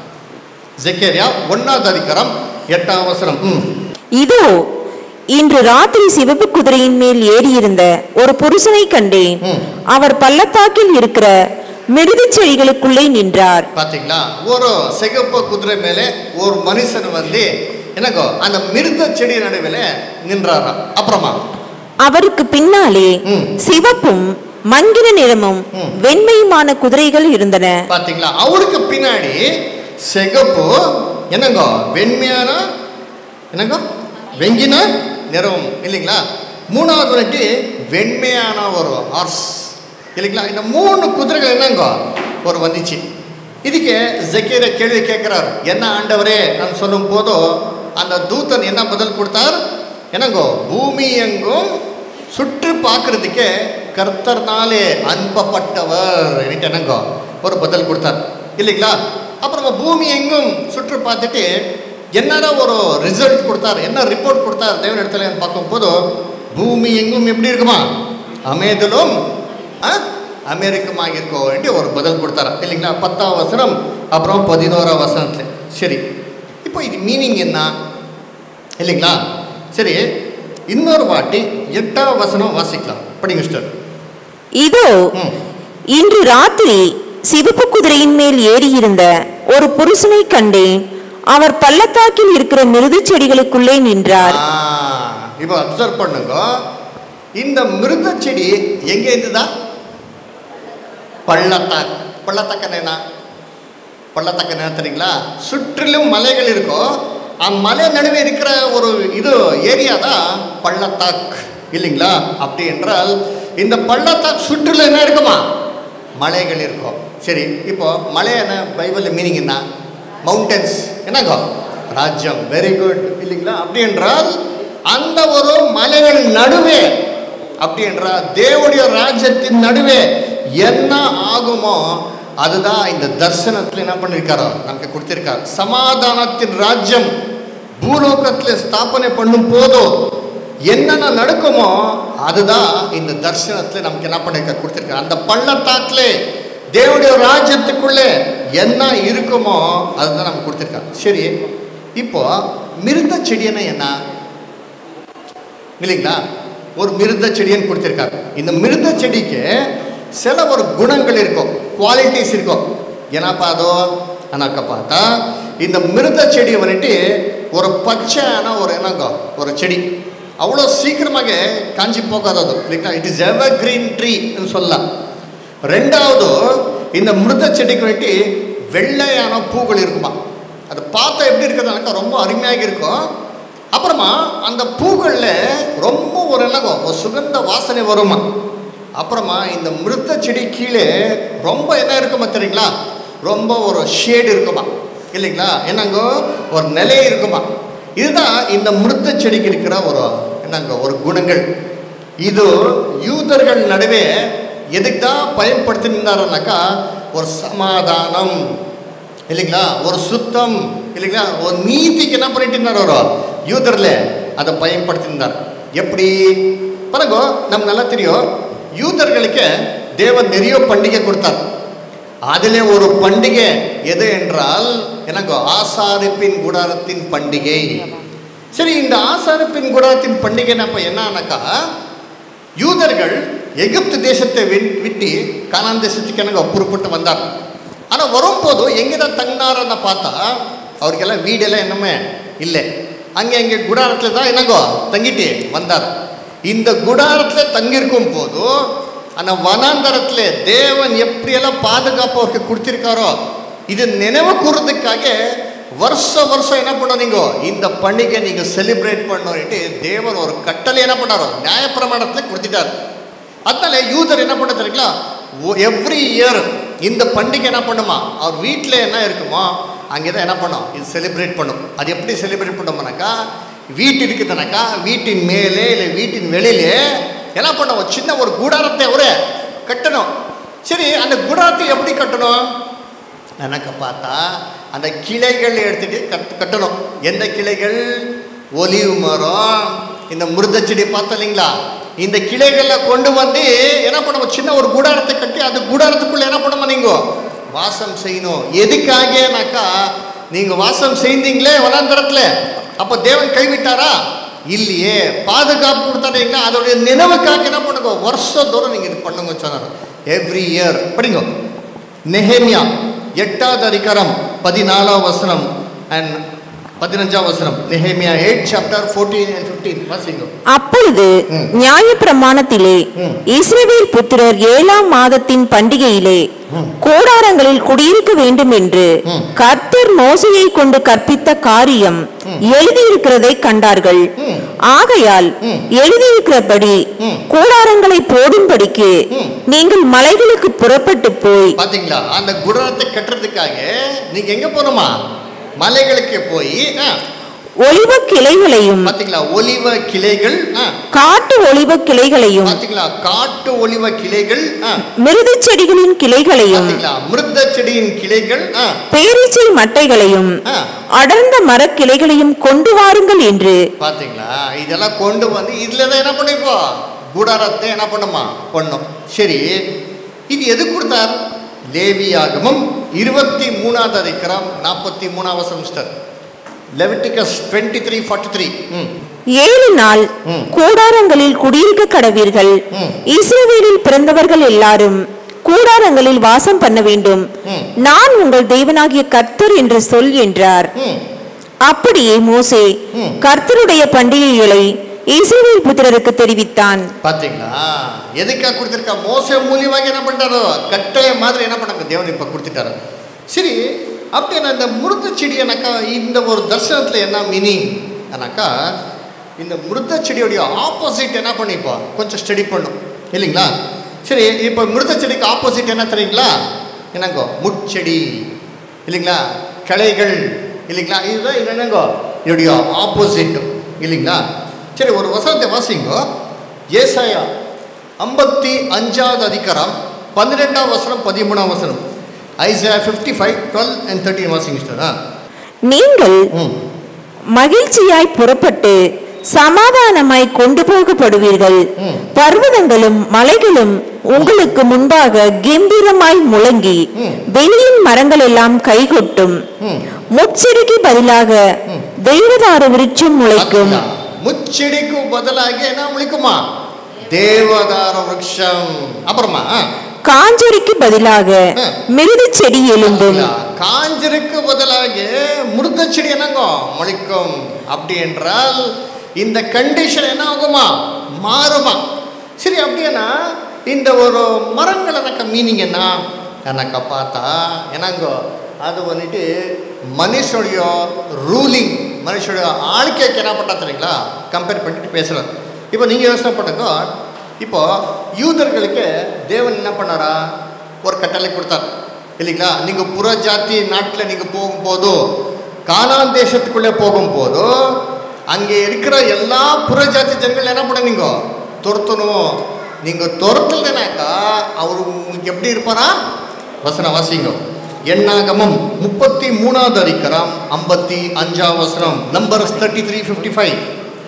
ஜக்கேரியா ஒன்றாவது அதிகாரம் எட்டாம் வசனம் ம் இதோ இன்று ராத்திரி சிவப்பு குதிரையின் மேல் ஏறியிருந்த ஒரு புருஷனை கண்டேன் ம். அவர் பள்ளத்தாக்கில் இருக்கிற மிருதுச் செடிகளுக்குள்ளே நின்றார் பாத்தீங்களா ஒரு சிகப்பு குதிரை மேலே ஒரு மனுஷன் வந்து என்னக்கோ அந்த மிருத செடி நடுவில் நின்றாராம் அப்புறமா அவருக்கு பின்னாலே ம். சிவப்பும் மங்கின நிறமும் ம். வெண்மையுமான குதிரைகள் இருந்தன பாத்தீங்களா அவருக்கு பின்னாடி சிகப்பு என்னங்கோ வெண்மையான என்னங்கோ வெங்கின நிறம் இல்லைங்களா மூணாவது வந்துட்டு வெண்மையான ஒரு ஹார்ஸ் இல்லைங்களா இந்த மூணு குதிரைகள் என்னங்கோ ஒரு வந்துச்சு இதுக்கு ஜக்கீர கேள்வி கேட்கிறார் என்ன ஆண்டவரே நான் சொல்லும் போதும் அந்த தூதன் என்ன பதில் கொடுத்தார் என்னங்கோ பூமி எங்கும் சுற்றி பார்க்கறதுக்கே கர்த்தர்னாலே அன்பப்பட்டவர் என்னட்டு என்னங்கோ ஒரு பதில் கொடுத்தார் இல்லைங்களா அப்புறமா பூமி எங்கும் சுற்றி பார்த்துட்டு என்னடா ஒரு ரிசல்ட் கொடுத்தார் என்ன ரிப்போர்ட் கொடுத்தார் தேவன் இடத்துல பார்க்கும்போது பூமி எங்கும் எப்படி இருக்குமா அமைதலும் ஆ, அமெரிக்கமாக இருக்கோ என்று ஒரு பதில் கொடுத்தார் இல்லைங்களா பத்தாம் வசனம் அப்புறம் பதினோராம் வசனத்தில் சரி இப்போ இது மீனிங் என்ன இல்லைங்களா சரி இன்னொரு வாட்டி எட்டாம் வசனம் வாசிக்கலாம் படிங்க சிஸ்டர் இதோ ம் இன்று ராத்திரி சிவப்பு குதிரையின் மேல் ஏறியிருந்த ஒரு புருஷனை கண்டேன் அவர் பள்ளத்தாக்கில் இருக்கிற மிருதுச் செடிகளுக்குள்ளே நின்றார் ஆ, இப்போ அப்சர்வ் பண்ணுங்க இந்த மிருத செடி எங்க இருந்துதா பள்ளத்தாக் பள்ளத்தாக்கன்னு என்ன பள்ளத்தாக்கு என்ன தெரியுங்களா சுற்றிலும் மலைகள் இருக்கும் அந்த மலை நடுவே இருக்கிற ஒரு இது ஏரியா தான் பள்ளத்தாக் இல்லைங்களா அப்படி என்றால் இந்த பள்ளத்தாக் சுற்றிலும் என்ன இருக்குமா மலைகள் இருக்கும் சரி இப்போ மலை என்ன பைபிள் மீனிங் என்ன மவுண்டன்ஸ் என்னங்க ராஜ்யம் வெரி குட் இல்லைங்களா அப்படி என்றால் அந்த ஒரு மலைகள் நடுவே அப்படி என்றால் தேவனுடைய ராஜ்யத்தின் நடுவே என்ன ஆகுமோ அதுதான் இந்த தரிசனத்தில் என்ன பண்ணியிருக்காரோ நமக்கு கொடுத்திருக்கார் சமாதானத்தின் ராஜ்யம் பூலோகத்தில் ஸ்தாபனை பண்ணும் போதும் என்னென்ன நடக்குமோ அதுதான் இந்த தரிசனத்தில் நமக்கு என்ன பண்ணிருக்க கொடுத்திருக்காரு அந்த பள்ளத்தாக்கிலே தேவனுடைய ராஜ்யத்துக்குள்ளே என்ன இருக்குமோ அதுதான் நமக்கு கொடுத்திருக்காரு சரி இப்போ மிருந்த செடியன்னா என்ன இல்லைங்களா ஒரு மிருந்த செடின்னு கொடுத்திருக்காரு இந்த மிருந்த செடிக்கு சில ஒரு குணங்கள் இருக்கும் குவாலிட்டிஸ் இருக்கும் ಏನಪ್ಪ ಅದು ಅನ್ನೋಕ್ಕ பார்த்தா இந்த மிருத செடி வந்துட்டு ஒரு பச்சையான ஒரு என்னங்க ஒரு செடி அவ்வளோ சீக்கிரமாக காஞ்சி போகாது அது இல்லைங்களா it is evergreen tree சொல்லலாம் ரெண்டாவது இந்த மிருத செடிக்கு வந்துட்டு வெள்ளையான பூக்கள் இருக்குமா அது பார்த்தா எப்படி இருக்கிறதுனாக்கா ரொம்ப அருமையாக இருக்கும் அப்புறமா அந்த பூக்களில் ரொம்ப ஒரு என்னங்கோ ஒரு சுகந்த வாசனை வருமா அப்புறமா இந்த மிருத்த செடி கீழே ரொம்ப என்ன இருக்குமா தெரியுங்களா ரொம்ப ஒரு ஷேடு இருக்குமா இல்லைங்களா என்னங்கோ ஒரு நிலை இருக்குமா இதுதான் இந்த மிருத்த செடிக்கு இருக்கிற ஒரு என்னங்க ஒரு குணங்கள் இது யூதர்கள் நடுவே எதுக்கு தான் பயன்படுத்தினாருனாக்கா ஒரு சமாதானம் இல்லைங்களா ஒரு சுத்தம் இல்லைங்களா ஒரு நீதிக்கு என்ன பண்ணிட்டு இருந்தார் அவர் யூதரில் அதை பயன்படுத்தியிருந்தார் எப்படி பாருங்க நமக்கு நல்லா தெரியும் யூதர்களுக்கு தேவன் நிறைய பண்டிகை கொடுத்தார் அதிலே ஒரு பண்டிகை எது என்றால் எனக்கு ஆசாரிப்பின் கூடாரத்தின் பண்டிகை சரி இந்த ஆசாரிப்பின் கூடாரத்தின் பண்டிகை அப்போ என்னன்னாக்கா யூதர்கள் எகிப்து தேசத்தை விட்- விட்டு கானான் தேசத்துக்கு எனக்கு புறப்பட்டு வந்தார் ஆனால் வரும்போது எங்கே தான் தங்கினாரன்னு பார்த்தா அவருக்கெல்லாம் வீடெல்லாம் என்னமே இல்லை அங்கே இங்கே குடாரத்தில் தான் என்னங்கோ தங்கிட்டு வந்தார் இந்த குடாரத்தில் தங்கியிருக்கும் போது அந்த வனாந்தரத்தில் தேவன் எப்படியெல்லாம் பாதுகாப்பு அவருக்கு கொடுத்திருக்காரோ இது நினைவு கூறுறதுக்காக வருஷ வருஷம் என்ன பண்ணீங்க இந்த பண்டிகை நீங்க செலிப்ரேட் பண்ணோன்ட்டு தேவன் ஒரு கட்டளை என்ன பண்ணாரோ நியாயப்பிரமாணத்தில் கொடுத்துட்டார் அதனால யூதர் என்ன பண்ண தெரியுங்களா எவ்ரி இயர் இந்த பண்டிகை என்ன பண்ணுமா அவர் வீட்டில் என்ன இருக்குமோ அங்கே தான் என்ன பண்ணோம் இது செலிப்ரேட் பண்ணும் அது எப்படி செலிப்ரேட் பண்ணோம்னாக்கா வீட்டு இருக்குதுனாக்கா வீட்டின் மேலே இல்லை வீட்டின் வெளியிலே என்ன பண்ணோம் ஒரு சின்ன ஒரு கூடாரத்தை ஒரு கட்டணும் சரி அந்த கூடாரத்தை எப்படி கட்டணும் எனக்கு பார்த்தா அந்த கிளைகள் எடுத்துட்டு கட் கட்டணும் எந்த கிளைகள் ஒலிவு மரம் இந்த முருத செடி பார்த்தோம் இல்லைங்களா இந்த கிளைகளை கொண்டு வந்து என்ன பண்ணுவோம் சின்ன ஒரு கூடாரத்தை கட்டி அந்த கூடாரத்துக்குள்ள என்ன பண்ணுமா நீங்க வாசம் செய்யணும் எதுக்காகனாக்கா நீங்க வாசம் செய்தீங்களே வனாந்தரத்துல அப்போ தேவன் கைவிட்டாரா இல்லையே பாதுகாப்பு கொடுத்தாருங்களா அதோடைய நினைவுக்காக என்ன பண்ணுங்க வருஷம் தூரம் நீங்க இது பண்ணுங்க சொன்னார் எவ்ரி இயர் படிங்க நெஹேமியா எட்டாவது அதிகாரம் பதினாலாம் வசனம் அண்ட் பதினஞ்சாம் வசனம் Nehemiah eight chapter fourteen and fifteen வாசிங்க அப்பொழுது ம். நியாயப்பிரமாணத்திலே ம். இஸ்ரவேல் புத்திரர் ஏழாம் மாதத்தின் பண்டிகையிலே ம். கோடாரங்களில் குடியிருக்க வேண்டும் என்று ம். கர்த்தர் மோசையை கொண்டு கற்பித்த காரியம் எழுதியிருக்கிறதை கண்டார்கள் ம். ஆகையால் ம். எழுதியிருக்கிறபடி ம். கூடாரங்களை போடும்படிக்கு ம். நீங்கள் மலைகளுக்கு புறப்பட்டு போய் பாத்தீங்களா அந்த குடத்தை கட்டுறதுக்காக நீங்க எங்க போகணுமா மலைகளுக்கு போய் ஆ, ஒலிவ கிளைகளையும் பாத்தீங்களா ஒலிவ கிளைகள் ஆ, காட்டு ஒலிவ கிளைகளையும் பாத்தீங்களா காட்டு ஒலிவ கிளைகள் ஆ, மிருதுச் செடிகளின் கிளைகளையும் பாத்தீங்களா மிருத செடியின் கிளைகள் ஆ, பேரீச்சை மட்டைகளையும் ஆ, அடர்ந்த மரக்கிளைகளையும் கொண்டு வாருங்கள் என்று பாத்தீங்களா இதெல்லாம் கொண்டு வந்து இதுல தான் என்ன பண்ணிப்போ கூடாரத்தை என்ன பண்ணுமா பண்ணும் சரி இது எது கொடுத்தார் லேவியாகமும் இருபத்தி மூணாவது அதிகாரம் நாற்பத்தி மூணாவது semester Leviticus twenty three forty three ம் ஏழு நாள் ம். கூடாரங்களில் குடியிருக்க கடவீர்கள் ம். இஸ்ரவேலில் பிறந்தவர்கள் எல்லாரும் கூடாரங்களில் வாசம் பண்ண வேண்டும் ம். நான் உங்கள் தேவனாகிய கர்த்தர் என்று சொல் என்றார் ம் அப்படியே மோசே ம். கர்த்தருடைய பண்டிகைகளை இஸ்ரவேல் புத்திரருக்கு தெரிவித்தான் பாத்தீங்களா எதுக்காக கொடுத்துருக்கா மோச மூலியமாக என்ன பண்ணிட்டாரோ கட்டளை மாதிரி என்ன பண்ணாங்க தேவன் இப்போ கொடுத்துட்டாரு சரி அப்படி நான் இந்த முருத்த செடி எனக்கா இந்த ஒரு தர்சனத்தில் என்ன மீனிங் எனக்கா இந்த முருத்த செடியோடைய ஆப்போசிட் என்ன பண்ணிப்போ கொஞ்சம் ஸ்டடி பண்ணும் இல்லைங்களா சரி இப்போ மிருத செடிக்கு ஆப்போசிட் என்ன தெரியுங்களா என்னங்கோ முட்செடி இல்லைங்களா கிளைகள் இல்லைங்களா இதுதான் இது என்னங்கோ இதோடைய ஆப்போசிட் இல்லைங்களா சரி ஒரு வசனத்தை வாசிங்கோ ஏசாயா ஐம்பத்தி அஞ்சாவது அதிகாரம் பன்னிரெண்டாம் வசனம் பதிமூணாம் வசனம் Isaiah fifty five twelve and thirteen வாசிங்க sister. ஆ நீங்கள் ம் மகிழ்ச்சியாய் புறப்பட்டு சமாதானமாய் கொண்டு போகப்படுவீர்கள் ம். பர்வதங்களும் மலைகளும் உங்களுக்கு முன்பாக கம்பீரமாய் முழங்கி ம். வெளியின் மரங்கள் எல்லாம் கைகொட்டும் ம் முச்செடிக்கு பதிலாக தெய்வதார விருட்சம் முளைக்கும் பார்த்தீங்களா? முச்செடிக்கு பதிலாக என்ன முழிக்குமா தேவதார விருட்சம் அப்புறமா ஆ, காஞ்சொரிக்கு பதிலாக ஆ. மிருது செடி எழும்பும் பார்த்தீங்களா? காஞ்சிருக்கு பதிலாக முருத்த செடி என்னங்கோ முளைக்கும் அப்படி என்றால் இந்த கண்டிஷன் என்ன ஆகுமா மாறுமா சரி அப்படின்னா இந்த ஒரு மரங்கள் எனக்கு மீனிங் என்ன எனக்கு பார்த்தா என்னங்கோ அது வந்துட்டு மனுஷனுடைய ரூலிங் மனுஷனுடைய ஆழ்க்கைக்கு என்ன பண்ணா தெரியுங்களா கம்பேர் பண்ணிட்டு பேசுகிறேன் இப்போ நீங்கள் யோசனை பண்ணுங்க இப்போ யூதர்களுக்கு தேவன் என்ன பண்ணாரா ஒரு கட்டளை கொடுத்தார் இல்லைங்களா நீங்கள் புற ஜாதி நாட்டில் நீங்கள் போகும்போதோ கானான் தேசத்துக்குள்ளே போகும்போதோ அங்கே இருக்கிற எல்லா புற ஜாதி ஜனங்கள் என்ன பண்ணுவீங்க துரத்தணும் நீங்கள் துரத்தலைனாக்கா அவர் உங்களுக்கு எப்படி இருப்பாரா வசனம் வாசிங்க எண்ணாகமம் முப்பத்தி மூணாவது அதிகாரம் ஐம்பத்தி அஞ்சாம் வசனம் number thirty three fifty five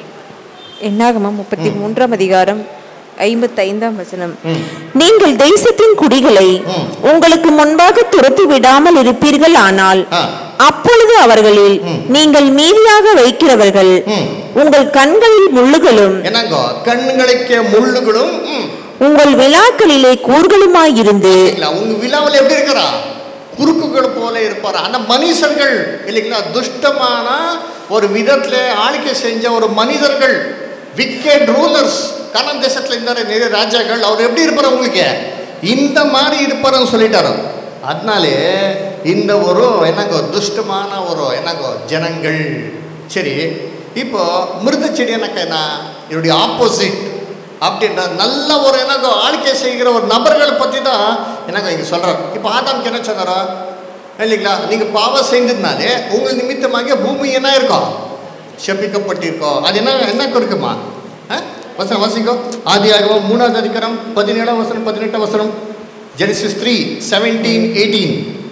என்னாகமம் முப்பத்தி மூன்றாம் அதிகாரம் ஐம்பத்தைந்தாம் வசனம் ம். நீங்கள் தேசத்தின் குடிகளை ம். உங்களுக்கு முன்பாக துரத்தி விடாமல் இருப்பீர்கள் ஆனால் ஆ. அப்பொழுது அவர்களில் ம். நீங்கள் மீதியாக வைக்கிறவர்கள் ம். உங்கள் கண்களில் முள்ளுகளும் என்னங்கோ கண்களுக்கு முள்ளுகளும் ம், உங்கள் விழாக்களிலே கூர்களுமாயிருந்து இல்லைங்களா உங்க விழாவில் எப்படி இருக்கிறா குறுக்குகள் போல இருப்பார் அந்த மனுஷர்கள் இல்லைங்களா துஷ்டமான ஒரு விதத்தில் ஆளுகை செஞ்ச ஒரு மனிதர்கள் விக்கெட் ரூலர்ஸ் கரண் தேசத்தில் இருந்தார் நிறைய ராஜாக்கள் அவர் எப்படி இருப்பார் உங்களுக்கு இந்த மாதிரி இருப்பாருன்னு சொல்லிட்டாரு அதனாலே இந்த ஒரு என்னங்கோ துஷ்டமான ஒரு என்னங்கோ ஜனங்கள் சரி இப்போ மிருத செடி எனக்கு என்ன இதனுடைய ஆப்போசிட் அப்படின்ற நல்ல ஒரு எனக்கு ஆழ்க்கை செய்கிற ஒரு நபர்கள் பற்றி தான் எனக்கு இங்கே சொல்கிறார் இப்போ ஆதாம்க்கு என்ன சொன்னாரா இல்லைங்களா நீங்கள் பாவம் செய்ததுனாலே உங்கள் நிமித்தமாக பூமி என்ன இருக்கும் செப்பிக்கப்பட்டிருக்கோம் அது என்ன என்ன கொடுக்குமா ஆ? வசனம் வாசிக்கோ ஆதியாகமம் மூணாவது அதிகாரம் பதினேழாம் வசனம் பதினெட்டாம் வசனம் ஜெனிசிஸ் த்ரீ செவன்டீன் எயிட்டீன்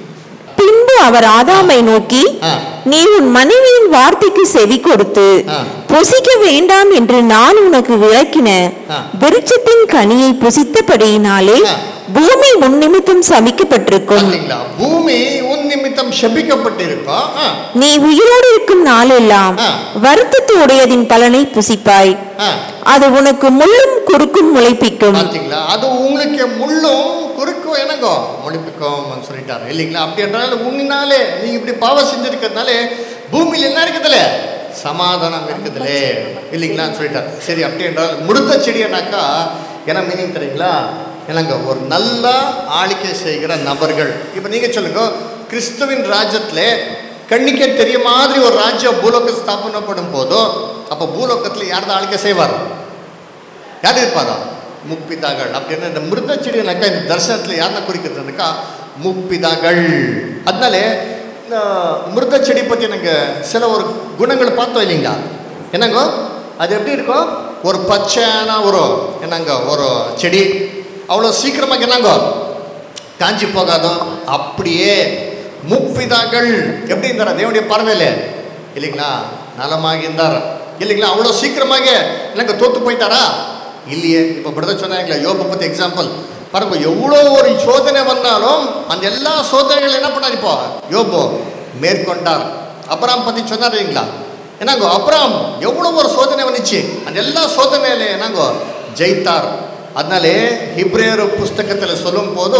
பின்பு அவர் ஆதாமை நோக்கி ஆ. நீ உன் மனைவியின் வார்த்தைக்கு செவி கொடுத்து ஆ. புசிக்க வேண்டாம் என்று நான் உனக்கு விளக்கின ஆ. விருட்சத்தின் கனியை புசித்தபடியினாலே ஆ. பூமி உன் நிமித்தம் சமிக்கப்பட்டிருக்கும் பார்த்தீங்களா பூமி உன் நிமித்தம் செபிக்கப்பட்டிருக்கோம் ஆ நீ உயிரோடு இருக்கும் நாளெல்லாம் ஆ. வருத்தத்தோடையதின் பலனை புசிப்பாய் ஆ அது உனக்கு முள்ளும் குறுக்கும் முளைப்பிக்கும் பார்த்தீங்களா அது உங்களுக்கு முள்ளும் குறுக்கும் என்னங்கோ முழிப்புக்கும் சொல்லிட்டாரு இல்லைங்களா அப்படி என்றால் உன்னாலே நீங்க இப்படி பாவம் செஞ்சிருக்கிறதுனால பூமியில் என்ன இருக்குதுல சமாதானம் இருக்குதுலே இல்லைங்களான்னு சொல்லிட்டார் சரி அப்படி என்றால் முடுத்த செடியனாக்கா என்ன மீனிங் தெரியுங்களா என்னங்க ஒரு நல்ல ஆளிக்கை செய்கிற நபர்கள் இப்போ நீங்க சொல்லுங்க கிறிஸ்துவின் ராஜ்யத்திலே கண்ணிக்கே தெரிய மாதிரி ஒரு ராஜ்யம் பூலோக ஸ்தாபனப்படும் போதோ அப்போ பூலோகத்தில் யார் தான் ஆளிக்கை செய்வார் யார் இருப்பாரா முப்பிதாகள் அப்படின்னு இந்த மிருத செடினாக்கா இந்த தர்சனத்தில் யாரை குறிக்கிறதுனாக்கா முப்பிதாகள் அதனால இந்த மிருத செடி பற்றி நாங்கள் சில ஒரு குணங்கள் பார்த்தோம் இல்லைங்களா என்னங்கோ அது எப்படி இருக்கும் ஒரு பச்சையான ஒரு என்னங்க ஒரு செடி அவ்வளோ சீக்கிரமாக என்னங்கோ காஞ்சி போகாதோ அப்படியே முப்பிதாக்கள் எப்படி இருந்தாரா தேவனுடைய பார்வையில் இல்லைங்களா நலமாக இருந்தார் இல்லைங்களா அவ்வளோ சீக்கிரமாக எனக்கு தோத்து போயிட்டாரா இல்லையே இப்போ பிரதர் சொன்னாங்களா யோபை பற்றி எக்ஸாம்பிள் பாருங்க எவ்வளோ ஒரு சோதனை வந்தாலும் அந்த எல்லா சோதனைகள் என்ன பண்ணார் இப்போ யோபோ மேற்கொண்டார் அப்புறம் பற்றி சொன்னார் இல்லைங்களா என்னங்கோ அப்புறம் எவ்வளோ ஒரு சோதனை வந்துச்சு அந்த எல்லா சோதனையில என்னங்கோ ஜெயித்தார் அதனாலே ஹிப்ரேயர் புஸ்தகத்தில் சொல்லும் போதோ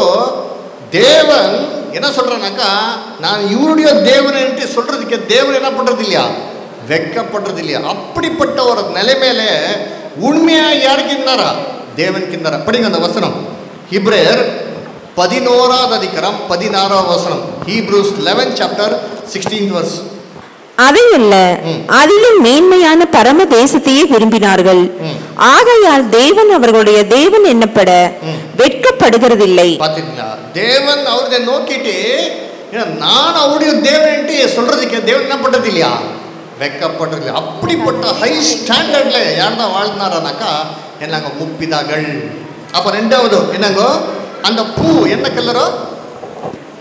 தேவன் என்ன சொல்றனாக்கா நான் இவருடைய தேவன் என்று சொல்றதுக்கு தேவன் என்ன பண்றது இல்லையா வெக்கப்படுறது இல்லையா அப்படிப்பட்ட ஒரு நிலைமையில உண்மையா யாருக்கு இருந்தாரா தேவனுக்கு இருந்தாரா படிங்க அந்த வசனம் ஹிப்ரேயர் பதினோராவது அதிகாரம் பதினாறாவது வசனம் Hebrews eleven chapter sixteen verse அதையல்ல ம். அதிலும் மேன்மையான பரம தேசத்தையே விரும்பினார்கள் ம். ஆகையால் தேவன் அவர்களுடைய தேவன் என்னப்பட ம். வெட்கப்படுகிறதில்லை பார்த்தீங்களா தேவன் அவரை நோக்கிட்டு ஏன்னா, நான் அவருடைய தேவன்ட்டு சொல்றதுக்கு தேவன் என்ன பண்றது இல்லையா வெக்கப்படுறது இல்லையா அப்படிப்பட்ட ஹை ஸ்டாண்டர்ட்ல யார் தான் வாழ்ந்தாரானாக்கா என்னங்க முப்பிதாகள் அப்போ ரெண்டாவது என்னங்கோ அந்த பூ என்ன கலரோ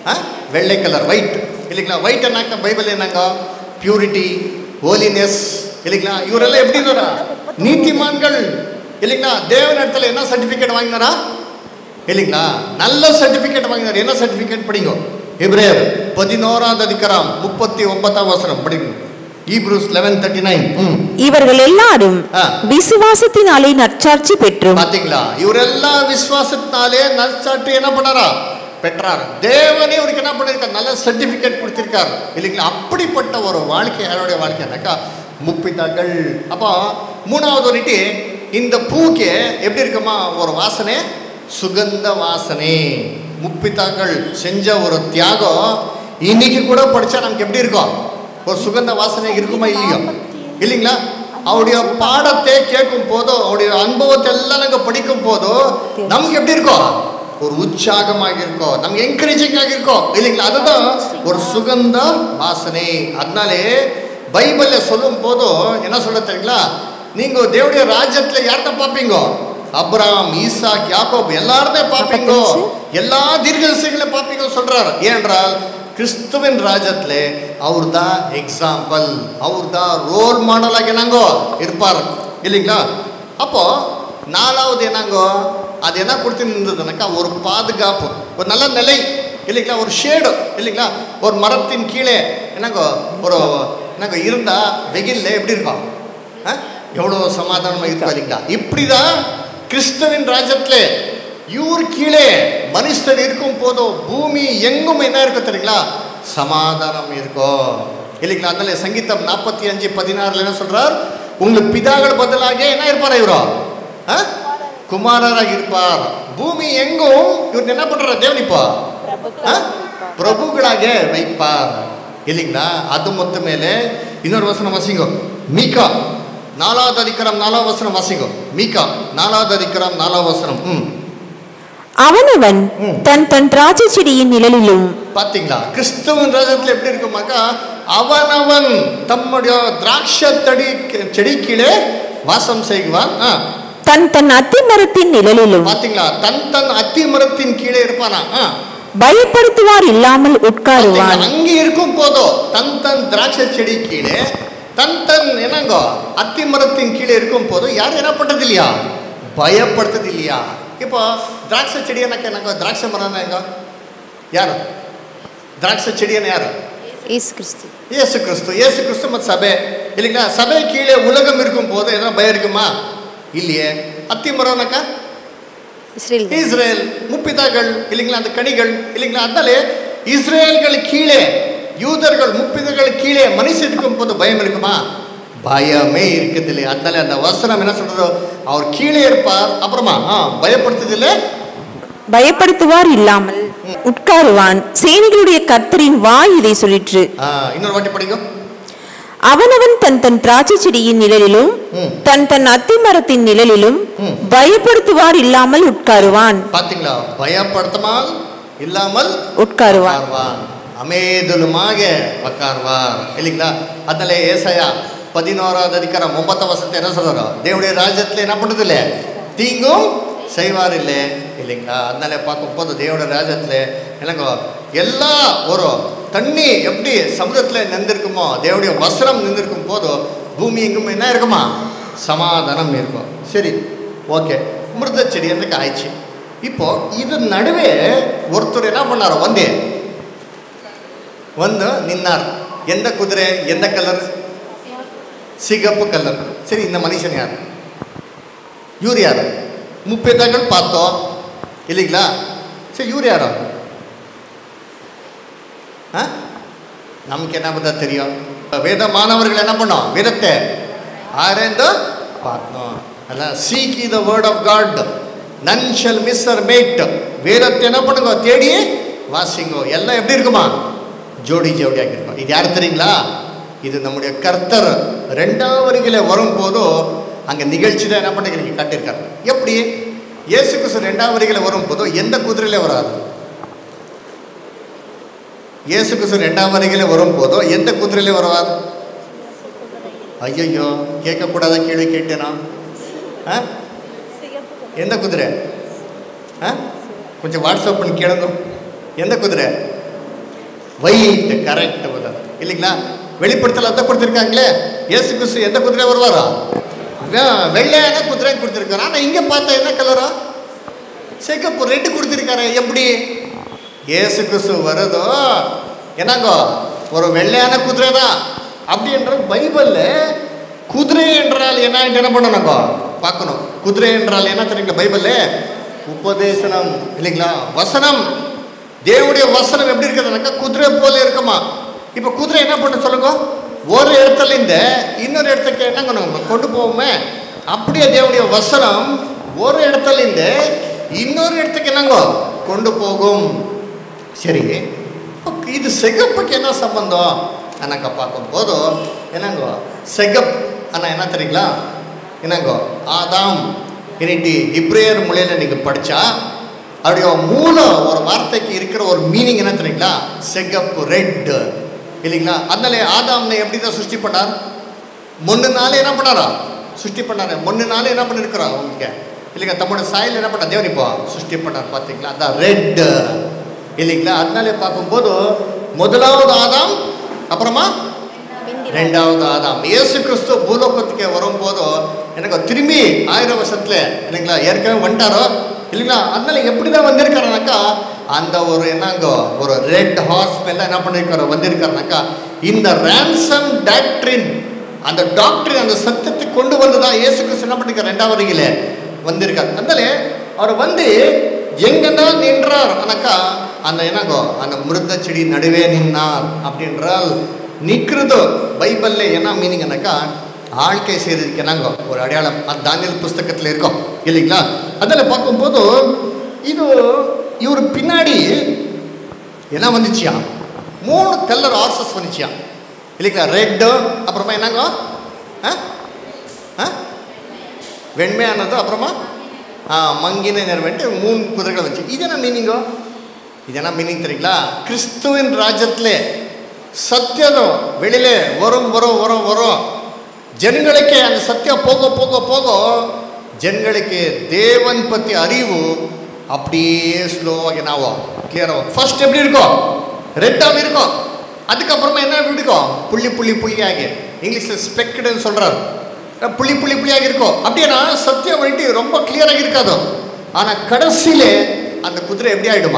ஆ வெள்ளை கலர் ஒயிட் இல்லைங்களா ஒயிட் என்னாக்க பைபிள் என்னங்க பியூரிட்டி ஹோலினஸ் இல்லைங்களா இவரெல்லாம் எப்படி இருந்தாரா நீதிமான்கள் இல்லைங்களா தேவன் இடத்துல என்ன சர்டிஃபிகேட் வாங்கினாரா இல்லைங்களா நல்ல சர்டிஃபிகேட் வாங்கினார் என்ன சர்டிஃபிகேட் படிங்க எப்ரேயர் பதினோராவது அதிகாரம் முப்பத்தி ஒன்பதாம் வசனம் படிங்க ஈப்ரூஸ் லெவன் தேர்ட்டி நைன் ம் இவர்கள் எல்லாரும் ஆ. விசுவாசத்தினாலே நற்சாட்சி பெற்றும் பாத்தீங்களா இவரெல்லாம் விசுவாசத்தினாலே நற்சாட்டு என்ன பண்ணாரா பெற்றார் தேவனே இவருக்கு என்ன பண்ணிருக்கார் நல்ல சர்டிபிகேட் கொடுத்திருக்கார் இல்லைங்களா அப்படிப்பட்ட ஒரு வாழ்க்கை யாருடைய வாழ்க்கைனாக்கா முப்பிதாக்கள் அப்போ மூணாவது வந்துட்டு இந்த பூக்கு எப்படி இருக்குமா ஒரு வாசனை சுகந்த வாசனை முப்பிதாக்கள் செஞ்ச ஒரு தியாகம் இன்னைக்கு கூட படிச்சா நமக்கு எப்படி இருக்கும் ஒரு சுகந்த வாசனை இருக்குமா இல்லையோ இல்லைங்களா அவருடைய பாடத்தை கேட்கும் போதோ அவருடைய அனுபவத்தை எல்லாம் நாங்க படிக்கும் போதோ நமக்கு எப்படி இருக்கும் ஒரு உற்சாகமாக இருக்கும் நமக்கு என்கரேஜிங்காக இருக்கும் இல்லைங்களா அதுதான் ஒரு சுகந்த வாசனை அதனாலே பைபிள்ல சொல்லும் போதும் என்ன சொல்ல தெரியுங்களா நீங்க தேவடைய ராஜ்யத்துல யார்கிட்ட பார்ப்பீங்க அப்ராம் ஈசாக் யாக்கோப் எல்லாருமே பார்ப்பீங்க எல்லா தீர்க்கதரிசிகளையும் பார்ப்பீங்க சொல்றாரு ஏனென்றால் கிறிஸ்துவின் ராஜ்யத்துல அவர் தான் எக்ஸாம்பிள் அவர் தான் ரோல் மாடலாக என்னங்கோ இருப்பார் இல்லைங்களா அப்போ நாலாவது என்னங்கோ அது என்ன கொடுத்து இருந்ததுனாக்கா ஒரு பாதுகாப்பு ஒரு நல்ல நிலை இல்லைங்களா ஒரு ஷேடு இல்லைங்களா ஒரு மரத்தின் கீழே என்னங்கோ ஒரு என்னங்கோ இருந்தா வெயில்ல எப்படி இருக்கும் ஆ? எவ்வளோ சமாதானமா இருக்கும் இல்லைங்களா இப்படிதான் கிறிஸ்துவின் ராஜ்யத்துல இவர் கீழே மனுஷர் இருக்கும் போதும் பூமி எங்கும் என்ன இருக்கும் தெரியுங்களா சமாதானம் இருக்கும் இல்லைங்களா அதனால சங்கீதம் நாற்பத்தி அஞ்சு பதினாறுல என்ன சொல்றார் உங்களுக்கு பிதாக்கள் பதிலாக என்ன இருப்பார் இவரோ ஆ? குமாரராக இருப்பார் பூமி எங்கும் இவர் என்ன பண்றார் தேவன் இப்போ ஆ? பிரபுகளாக வைப்பார் இல்லைங்களா அது மொத்த மேலே இன்னொரு வசனம் வாசிங்கோ மீகா நாலாவது அதிகாரம் நாலாவது வசனம் வாசிங்கோ மீகா நாலாவது அதிகாரம் நாலாவது வசனம் ம் அவனவன் ம். தன் தன் திராட்சை செடியின் நிழலிலும் பாத்தீங்களா கிறிஸ்துவன் ராஜ்யத்துல எப்படி இருக்குமாக்கா அவனவன் தம்முடைய திராட்சை தடி செடி கீழே வாசம் செய்வான் ஆ, தன் தன் அத்தி மரத்தின் நிழலிலும் பாத்தீங்களா தன் தன் அத்தி மரத்தின் கீழே இருப்பானா ஆ, பயப்படுத்துவார் இல்லாமல் உட்காருவான் பாத்தீங்களா? அங்க இருக்கும் போதோ தன் தன் திராட்சை செடி கீழே தன் தன் என்னங்கோ அத்தி மரத்தின் கீழே இருக்கும் போது யாரும் என்ன பண்றது இல்லையா பயப்படுறது இல்லையா இப்போ திராட்சை செடி எனக்கு என்னங்க திராட்சை மரம் எங்க யாரு திராட்சை செடி என்ன யாரு இயேசு கிறிஸ்து இயேசு கிறிஸ்து இயேசு கிறிஸ்து ಮತ್ತು சபை இல்லைங்களா சபை கீழே உலகம் இருக்கும் போது எதனா பயம் இருக்குமா இல்லையே அத்தி மரம்னாக்கா இஸ்ரேல் இஸ்ரேல் முப்பிதாக்கள் இல்லைங்களா அந்த கனிகள் இல்லைங்களா அதனாலே இஸ்ரேல்கள் கீழே யூதர்கள் முப்பிதர்கள் கீழே மனுஷன் இருக்கும் போது பயம் இருக்குமா பயமே இருக்குது இல்லையா அதனால அந்த வசனம் என்ன சொல்றதோ அவர் கீழே இருப்பார் அப்புறமா ஆ பயப்படுத்துதில்லை பயப்படுத்துவார் இல்லாமல் உட்காருவான் சேனைகளுடைய கர்த்தரின் வாய் இதை சொல்லிற்று ஆ இன்னொரு வாட்டி படிங்க அவனவன் தன் தன் திராட்சை செடியின் நிழலிலும் ம். தன் தன் அத்தி மரத்தின் நிழலிலும் ம். பயப்படுத்துவார் இல்லாமல் உட்காருவான் பாத்தீங்களா பயப்படுத்தமால் இல்லாமல் உட்காருவான் உட்கார்வான் அமைதலுமாக உட்கார்வார் இல்லைங்களா அதனால ஏசாயா பதினோராவது அதிகாரம் ஒன்பத்தாம் வசனத்தை என்ன சொல்றாரோ தேவனுடைய ராஜ்யத்துல என்ன பண்றது இல்லை தீங்கும் செய்வார் இல்லை இல்லைங்களா அதனால பார்க்கும் போது தேவனுடைய ராஜ்யத்துல என்னங்கோ எல்லா ஒரு தண்ணி எப்படி சமுதிரத்துல நின்றுருக்குமோ தேவனுடைய வஸ்திரம் நின்றுருக்கும் போது பூமி எங்கும் என்ன இருக்குமா சமாதானம் இருக்கும் சரி ஓகே மிருத செடி எனக்கு ஆயிடுச்சு இப்போ இது நடுவே ஒருத்தர் என்ன பண்ணாரு ಒಂದೇ ಒಂದು நின்னார் எந்த குதிரை எந்த கலர் சிகப்பு கலர் சரி இந்த மனுஷன் யார் இவர் யார் முப்பேதாக்கள் பார்த்தோம் இல்லைங்களா சரி இவர் யாரோ ஆ நமக்கு என்ன பத்தா தெரியும் வேத மாணவர்கள் என்ன பண்ணோம் வேதத்தை ஆரேந்து பார்த்தோம் அதான் seek the word of God none shall miss her mate வேதத்தை என்ன பண்ணுங்க தேடி வாசிங்கோ எல்லாம் எப்படி இருக்குமா ஜோடி ஜோடியாக இருக்கும் இது யார் தெரியுங்களா இது நம்முடைய கர்த்தர் ரெண்டாம் வருகையில வரும்போதோ அங்கே நிகழ்ச்சி தான் என்ன பண்ணுறீங்க காட்டியிருக்காரு எப்படி இயேசு கிறிஸ்து ரெண்டாம் வருகையில வரும்போதோ எந்த குதிரையில வராது இயேசு கிறிஸ்து ரெண்டாம் வருகையில வரும்போதோ எந்த குதிரையில வருவார் ஐயோ கேட்கக்கூடாத கேள்வி கேட்டேனா ஆ எந்த குதிரை ஆ கொஞ்சம் வாட்ஸ்அப் பண்ணி கேளுங்க எந்த குதிரை ஒயிட் கரெக்ட் இல்லைங்களா வெளிப்படுத்தல அதான் கொடுத்துருக்காங்களே இயேசு கிறிஸ்து எந்த குதிரை வருவாரா வெ- வெள்ளையான குதிரை கொடுத்துருக்காரு ஆனால் இங்கே பார்த்தா என்ன கலரா சிகப்பு ரெட்டு கொடுத்துருக்காரு எப்படி இயேசு கிறிஸ்து வருதோ என்னங்கோ ஒரு வெள்ளையான குதிரை தான் அப்படின்ற பைபிள்ல குதிரை என்றால் என்ன என்ன பண்ணணுங்கோ பார்க்கணும் குதிரை என்றால் என்ன தெரியுங்களா பைபிள்ல உபதேசனம் இல்லைங்களா வசனம் தேவனுடைய வசனம் எப்படி இருக்குதுனாக்கா குதிரை போல இருக்குமா இப்போ குதிரை என்ன பண்ண சொல்லுங்க ஒரு இடத்துல இருந்து இன்னொரு இடத்துக்கு என்னங்க நம்ம கொண்டு போவோமே அப்படியே தேவனுடைய வசனம் ஒரு இடத்துல இருந்து இன்னொரு இடத்துக்கு என்னங்கோ கொண்டு போகும் சரி இப்போ இது சிகப்புக்கு என்ன சம்பந்தம் எனக்கு பார்க்கும்போது என்னங்கோ சிகப் அண்ணா என்ன தெரியுங்களா என்னங்கோ ஆதாம் இன்னைக்கு இப்ரேயர் மொழியில் நீங்கள் படித்தா அவருடைய மூலம் ஒரு வார்த்தைக்கு இருக்கிற ஒரு மீனிங் என்ன தெரியுங்களா சிகப்பு ரெட் இல்லைங்களா அதனால ஆதாம்னை எப்படி தான் சிருஷ்டி பண்ணார் முன்னு நாள் என்ன பண்ணாரா சிருஷ்டி பண்ணாரு முன்னு நாள் என்ன பண்ணிருக்கிறா உங்களுக்கு இல்லைங்க தம்மோட சாயல் என்ன பண்ண தேவன் இப்போ சிருஷ்டி பண்ணார் பார்த்தீங்களா அதான் ரெட் இல்லைங்களா அதனால பார்க்கும்போது முதலாவது ஆதாம் அப்புறமா ரெண்டாவது ஆதாம் இயேசு கிறிஸ்து பூலோகத்துக்கு வரும்போது எனக்கு திரும்பி ஆயிரம் வருஷத்துல இல்லைங்களா ஏற்கனவே வந்துட்டாரோ இல்லைங்களா அதனால எப்படி தான் வந்திருக்காருனாக்கா அந்த ஒரு என்னங்கோ ஒரு ரெட் ஹார்ஸ் மேல என்ன பண்ணிருக்காரு வந்திருக்காருனாக்கா இந்த ransom டாக்டரின் அந்த டாக்டர் அந்த சத்தத்தை கொண்டு வந்ததா இயேசு கிறிஸ்து என்ன பண்ணிருக்காரு ரெண்டாவது வருகையில வந்திருக்காரு அதனால அவர் வந்து எங்கதான் நின்றார் ஆனாக்கா அந்த என்னங்கோ அந்த மிருத செடி நடுவே நின்னார் அப்படின்றால் நிற்கிறது பைபிள்ல என்ன மீனிங்னாக்கா ஆழ்க்கை செய்யறதுக்கு என்னங்கோ ஒரு அடையாளம் அது தானியல் புஸ்தகத்தில் இருக்கும் இல்லைங்களா அதில் பார்க்கும்போது இது இவர் பின்னாடி என்ன வந்துச்சியா மூணு கலர் ஆர்சஸ் வந்துச்சியா இல்லைங்களா ரெட்டு அப்புறமா என்னங்கோ ஆ ஆ வெண்மையானது அப்புறமா ஆ, மங்கின நிறவெட்டு மூணு குதிரைகள் வந்துச்சு இது என்ன மீனிங்கோ இது என்ன மீனிங் தெரியுங்களா கிறிஸ்துவின் ராஜ்யத்திலே சத்தியம் வெளியிலே வரும் வரும் வரும் வரும் ஜனங்களுக்கே அந்த சத்தியம் போக போக போக ஜனங்களுக்கு தேவன் பற்றி அறிவு அப்படியே ஸ்லோவாக என்னாவோ கிளியர் ஆகும் ஃபர்ஸ்ட் எப்படி இருக்கும் ரெட்டாக இருக்கும் அதுக்கப்புறமா என்ன எப்படி இருக்கும் புள்ளி புள்ளி புள்ளியாகி இங்கிலீஷில் ஸ்பெக்டுன்னு சொல்கிறார் புள்ளி புள்ளி புள்ளியாக இருக்கும் அப்படின்னா சத்தியம் வந்துட்டு ரொம்ப கிளியராக இருக்காது ஆனால் கடைசியிலே அந்த குதிரை எப்படி ஆயிடுமா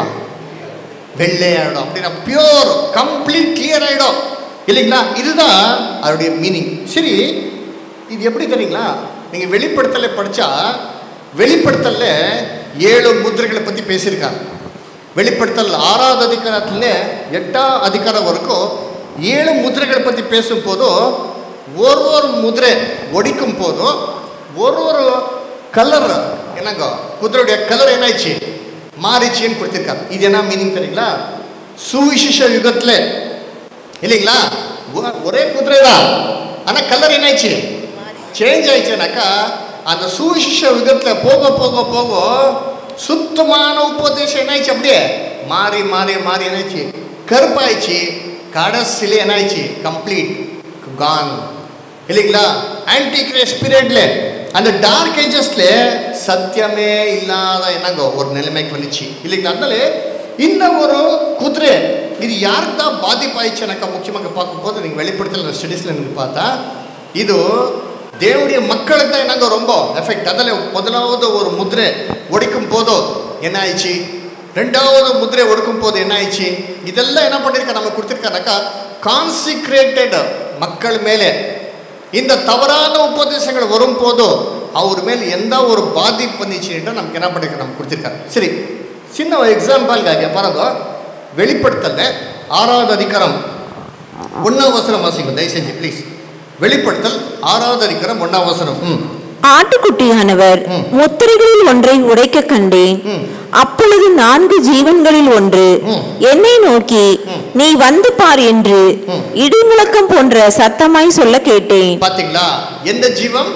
வெள்ளை ஆயிடும் அப்படின்னா பியோர் கம்ப்ளீட் கிளியர் ஆயிடும் இல்லைங்களா இதுதான் அதோடைய மீனிங் சரி இது எப்படி தெரியுங்களா நீங்கள் வெளிப்படுத்தலை படித்தா வெளிப்படுத்தல்ல ஏழு முத்திரைகளை பற்றி பேசியிருக்காங்க வெளிப்படுத்தல் ஆறாவது அதிகாரத்தில் எட்டாம் அதிகாரம் வரைக்கும் ஏழு முத்திரைகளை பற்றி பேசும்போது ஒரு ஒரு முதிரை ஒடிக்கும் போதும் ஒரு ஒரு கலர் என்னங்க குதிரையுடைய கலர் என்னாச்சு மாறிச்சின்னு கொடுத்திருக்காங்க இது என்ன மீனிங் தெரியுங்களா சுவிசேஷ யுகத்துல இல்லைங்களா ஒ- ஒரே குதிரை தான் ஆனா கலர் என்னாச்சு சேஞ்ச் ஆயிடுச்சுனாக்கா அந்த சுவிசேஷ யுகத்துல போக போக போக சுத்தமான உபதேசம் என்னாச்சு அப்படியே மாறி மாறி மாறி என்னாச்சு கருப்பாயிடுச்சு கடைசியில என்னாச்சு கம்ப்ளீட் கான் இல்லைங்களா ஆன்டி கிரேஸ் பீரியட்ல அந்த டார்க் ஏஜஸ்ல சத்தியமே இல்லாத என்னங்க ஒரு நிலைமைக்கு வந்துச்சு இல்லைங்களா அதனால இந்த ஒரு குதிரை இது யாருக்கு தான் பாதிப்பாயிடுச்சுனாக்கா முக்கியமாக பார்க்கும்போது நீங்கள் வெளிப்படுத்தல ஸ்டடீஸில் நீங்கள் பார்த்தா இது தேவனுடைய மக்களுக்கு தான் என்னங்க ரொம்ப எஃபெக்ட் அதில் முதலாவது ஒரு முதிரை ஒடிக்கும் போதோ என்ன ஆயிடுச்சு ரெண்டாவது முதிரை ஒடுக்கும் போது என்ன ஆயிடுச்சு இதெல்லாம் என்ன பண்ணியிருக்கா நம்ம கொடுத்துருக்கானாக்கா கான்சிக்ரேட்டட் மக்கள் மேலே இந்த தவறான உபதேசங்கள் வரும் போதோ அவர் மேல் எந்த ஒரு பாதிப்பு வந்துச்சுன்னு நமக்கு என்ன பண்ணிருக்க நம்ம கொடுத்துருக்காரு சரி சின்ன ஒரு எக்ஸாம்பிள்காக பாருங்க வெளிப்படுத்தல ஆறாவது அதிகாரம் ஒன்னாம் வசனம் வாசிங்க தயவு செஞ்சு ப்ளீஸ் வெளிப்படுத்தல் ஆறாவது அதிகாரம் ஒன்னாம் வசனம் ம் ஆட்டுக்குட்டியானவர் ம். முத்திரைகளில் ஒன்றை உடைக்க கண்டேன் ம். அப்பொழுது நான்கு ஜீவன்களில் ஒன்று ம். என்னை நோக்கி ம். நீ வந்து பார் என்று ம். இடிமுழக்கம் போன்ற சத்தமாய் சொல்ல கேட்டேன் பாத்தீங்களா எந்த ஜீவம்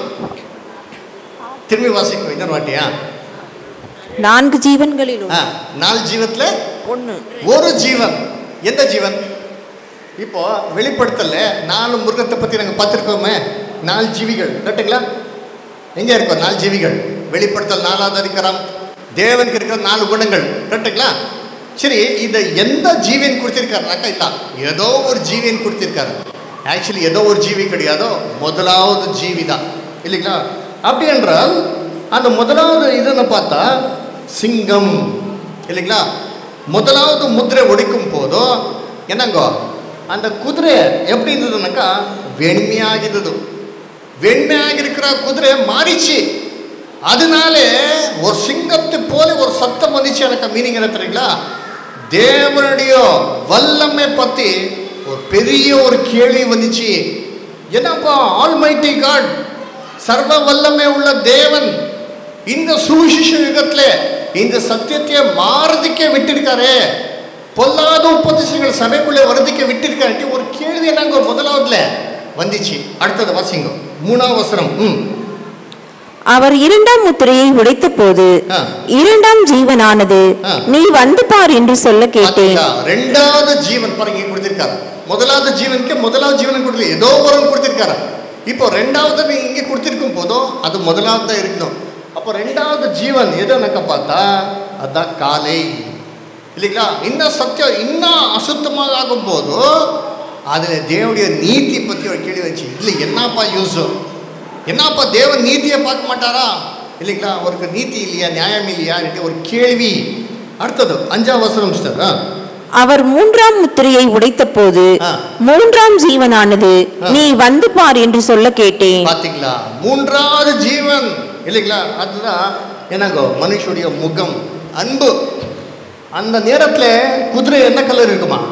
திரும்பி வாசிக்கும் இன்னொரு வாட்டியா நான்கு ஜீவன்களில் ஆ, நாலு ஜீவத்துல ஒன்று ஒரு ஜீவன் எந்த ஜீவன் இப்போ வெளிப்படுத்தல நாலு மிருகத்தை பத்தி நாங்க பார்த்துருக்கோமே நாலு ஜீவிகள் கரெக்டுங்களா எங்க இருக்கோம் நாலு ஜீவிகள் வெளிப்படுத்தல் நாலாவது அதிகாரம் தேவனுக்கு இருக்கிற நாலு குணங்கள் கரெக்டுங்களா சரி இதை எந்த ஜீவன் கொடுத்திருக்காருனாக்கா இல்ல ஏதோ ஒரு ஜீவன் கொடுத்திருக்காரு ஆக்சுவலி ஏதோ ஒரு ஜீவி கிடையாதோ முதலாவது ஜீவி தான் இல்லைங்களா அப்படி என்றால் அந்த முதலாவது இதுன்னு பார்த்தா சிங்கம் இல்லைங்களா முதலாவது முத்திரை ஒடிக்கும் போதோ என்னங்கோ அந்த குதிரை எப்படி இருந்ததுனாக்கா வெண்மையாகிருந்தது வெண்மையாகிருக்கிற குதிரை மாறிச்சு அதனால ஒரு சிங்கத்தை போல ஒரு சத்தம் வந்துச்சு எனக்கு மீனிங் என்ன தெரியுங்களா தேவனுடைய வல்லமை பத்தி ஒரு பெரிய ஒரு கேள்வி வந்துச்சு என்னப்பா ஆல்மைட்டி காட் சர்வ வல்லமை உள்ள தேவன் இந்த சுவிசேஷ யுகத்துல இந்த சத்தியத்தை மாறதுக்கே விட்டிருக்காரு பொல்லாத உபதேசங்கள் சபைக்குள்ளே வரதுக்கே விட்டிருக்காரு ஒரு கேள்வி என்னங்க முதலாவதுல வந்துச்சு அடுத்தது வாசிங்க மூணாவது வசனம் ம் அவர் இரண்டாம் முத்திரையை உடைத்தபோது ஆ. இரண்டாம் ஜீவனானது ஆ. நீ வந்து பார் என்று சொல்ல கேட்டேன் பாத்தீங்களா? ரெண்டாவது ஜீவன் பாருங்க இங்க கொடுத்திருக்காரு முதலாவது ஜீவனுக்கு முதலாவது ஜீவன் கொடுக்கல ஏதோ ஒரு கொடுத்திருக்காரு இப்போ ரெண்டாவது நீ இங்க கொடுத்திருக்கும் போதும் அது முதலாவது தான் இருக்கணும் அப்போ ரெண்டாவது ஜீவன் எதுனாக்க பார்த்தா அதான் காலை இல்லைங்களா இன்னும் சத்தியம் இன்னும் அசுத்தமாக ஆகும் போது அதுல தேவனுடைய நீதி பத்தி ஒரு கேள்வி வந்துச்சு இல்லை என்னப்பா யூஸ் என்னப்பா தேவன் நீதியை பார்க்க மாட்டாரா இல்லைங்களா அவருக்கு நீதி இல்லையா நியாயம் இல்லையா ஒரு கேள்வி அடுத்தது அஞ்சாம் வசனம் சிஸ்டர் ஆ அவர் மூன்றாம் முத்திரையை உடைத்தபோது ஆ. மூன்றாம் ஜீவனானது ஆ. நீ வந்து பார் என்று சொல்ல கேட்டேன் பாத்தீங்களா மூன்றாவது ஜீவன் இல்லைங்களா அதுதான் என்னங்கோ மனுஷுடைய முகம் அன்பு அந்த நேரத்துல குதிரை என்ன கலர் இருக்குமா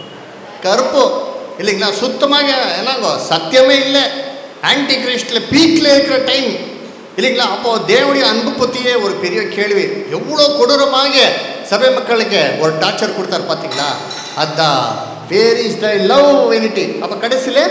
கருப்பு இல்லைங்களா சுத்தமாக என்னங்கோ சத்தியமே இல்லை ஆன்டி கிரைஸ்ட்ல பீக்ல இருக்கிற டைம் இல்லைங்களா அப்போ தேவனுடைய அன்பு பத்தியே ஒரு பெரிய கேள்வி எவ்வளோ கொடூரமாக சபை மக்களுக்கு ஒரு டார்ச்சர் கொடுத்தாரு பார்த்தீங்களா அதான் வேர் இஸ் த லவ் வெனிட்டி அப்போ கடைசியில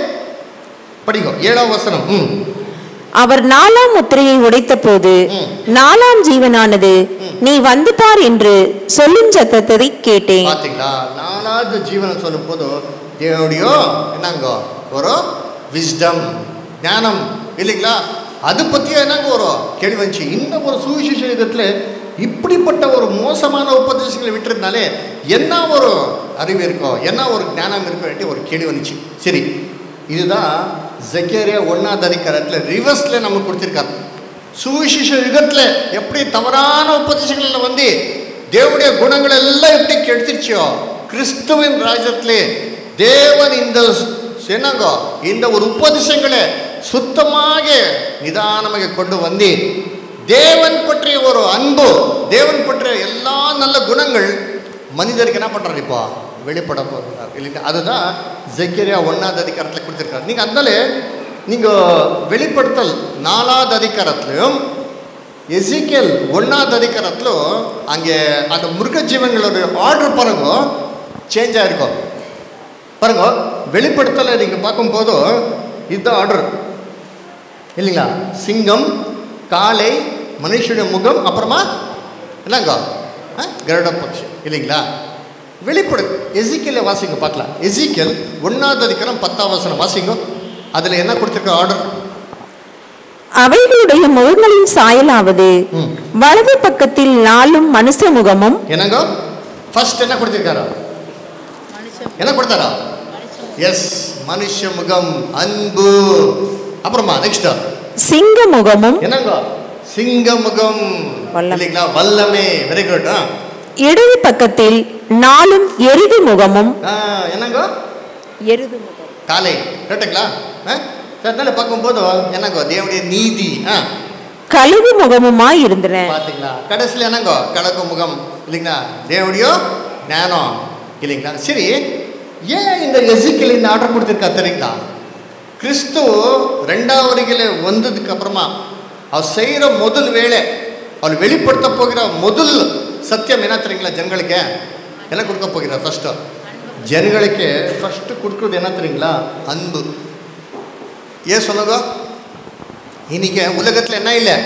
படிங்க ஏழாம் வசனம் ம் அவர் நாலாம் முத்திரையை உடைத்தபோது ம். நாலாம் ஜீவனானது ம். நீ வந்து பார் என்று சொல்லும் சத்தத்தை கேட்டேன் பாத்தீங்களா நாலாவது ஜீவனை சொல்லும் போது தேவனுடைய என்னங்க ஒரு விஸ்டம் ஞானம் இல்லைங்களா அது பற்றிய என்னங்க ஒரு கேள்வி வந்துச்சு இந்த ஒரு சுவிசேஷ யுகத்துல இப்படிப்பட்ட ஒரு மோசமான உபதேசங்களை விட்டுறதுனாலே என்ன ஒரு அறிவு இருக்கோ என்ன ஒரு ஞானம் இருக்கோ ஒரு கேள்வி வந்துச்சு சரி இதுதான் ஜக்கேரியா ஒன்னாவது அதிகாரத்தில் ரிவர்ஸில் நமக்கு கொடுத்துருக்காரு சுவிசேஷ யுகத்தில் எப்படி தவறான உபதேசங்களில் வந்து தேவனுடைய குணங்கள் எல்லாம் எப்படி கெடுத்துருச்சோ கிறிஸ்துவின் ராஜ்யத்திலே தேவன் இந்த ஸ்- என்னங்க இந்த ஒரு உபதேசங்களை சுத்தமாக நிதானமாக கொண்டு வந்து தேவன் பற்றிய ஒரு அன்பு தேவன் பற்றிய எல்லா நல்ல குணங்கள் மனிதருக்கு என்ன பண்றாரு இப்போ வெளிப்பட போகிறார் இல்லைங்களா அதுதான் ஜெக்கரியா ஒன்னாவது அதிகாரத்தில் கொடுத்துருக்காரு நீங்கள் அதனால நீங்கள் வெளிப்படுத்தல் நாலாவது அதிகாரத்திலையும் எசிக்கல் ஒன்னாவது அதிகாரத்திலும் அங்கே அந்த மிருக ஜீவங்களோட ஆர்டர் பாருங்க சேஞ்ச் ஆயிருக்கும் பாருங்க வெளிப்படுத்தலை நீங்கள் பார்க்கும்போது இதுதான் ஆர்டர் இல்லைங்களா சிங்கம் காளை மனுஷனுடைய முகம் அப்புறமா என்னங்க ஆ? கருட பட்சி இல்லைங்களா வெளிப்படு எசிக்கலை வாசிங்க பார்க்கலாம் எசிக்கல் ஒன்றாவது அதிகாரம் பத்தாம் வசனம் வாசிங்க அதில் என்ன கொடுத்துருக்க ஆர்டர் அவைகளுடைய முகங்களின் சாயலாவது ம். வலது பக்கத்தில் நாலும் மனுஷ முகமும் என்னங்க ஃபர்ஸ்ட் என்ன கொடுத்திருக்காரா என்ன கொடுத்தாரா எஸ் மனுஷ முகம் அன்பு அப்புறமா நெக்ஸ்ட் சிங்க முகமும் என்னங்க சிங்க முகம் வல்லமை. இல்லைங்களா வல்லமே வெரி குட் இடது பக்கத்தில் நாலும் எருது முகமும் என்னங்க எருது முகம் காலை கரெக்டுங்களா ஆ? சரி, அதனால பார்க்கும்போது என்னங்க தேவனுடைய நீதி ஆ கழுகு முகமுமாய் இருந்தன பார்த்தீங்களா கடைசியில் என்னங்கோ கலக்கு முகம் இல்லைங்களா தேவனுடைய ஞானம் இல்லைங்களா சரி ஏன் இந்த எசிக்கல் இந்த ஆர்டர் கொடுத்துருக்கா தெரியுங்களா கிறிஸ்து ரெண்டாவது வருகையில் வந்ததுக்கு அப்புறமா அவர் செய்கிற முதல் வேலை அவர் வெளிப்படுத்த போகிற முதல் சத்தியம் என்ன தெரியுங்களா ஜனங்களுக்கு என்ன கொடுக்க போகிறார் ஃபர்ஸ்ட்டு ஜனங்களுக்கு ஃபர்ஸ்ட் கொடுக்குறது என்ன தெரியுங்களா அன்பு ஏன் சொல்லுங்க இன்னைக்கு உலகத்தில் என்ன இல்லை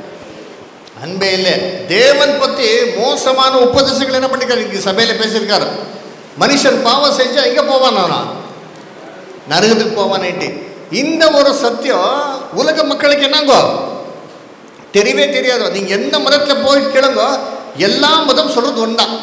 அன்பே இல்லை தேவன் பற்றி மோசமான உபதேசங்கள் என்ன பண்ணிருக்காரு இங்கே சபையில் பேசியிருக்காரு மனுஷன் பாவம் செஞ்சா எங்கே போவான் அவனா நரகத்துக்கு போவானேட்டு இந்த ஒரு சத்தியம் உலக மக்களுக்கு என்னங்கோ தெரியவே தெரியாது நீங்கள் எந்த மதத்தில் போயிட்டு கேளுங்க எல்லா மதம் சொல்கிறது ஒன்றா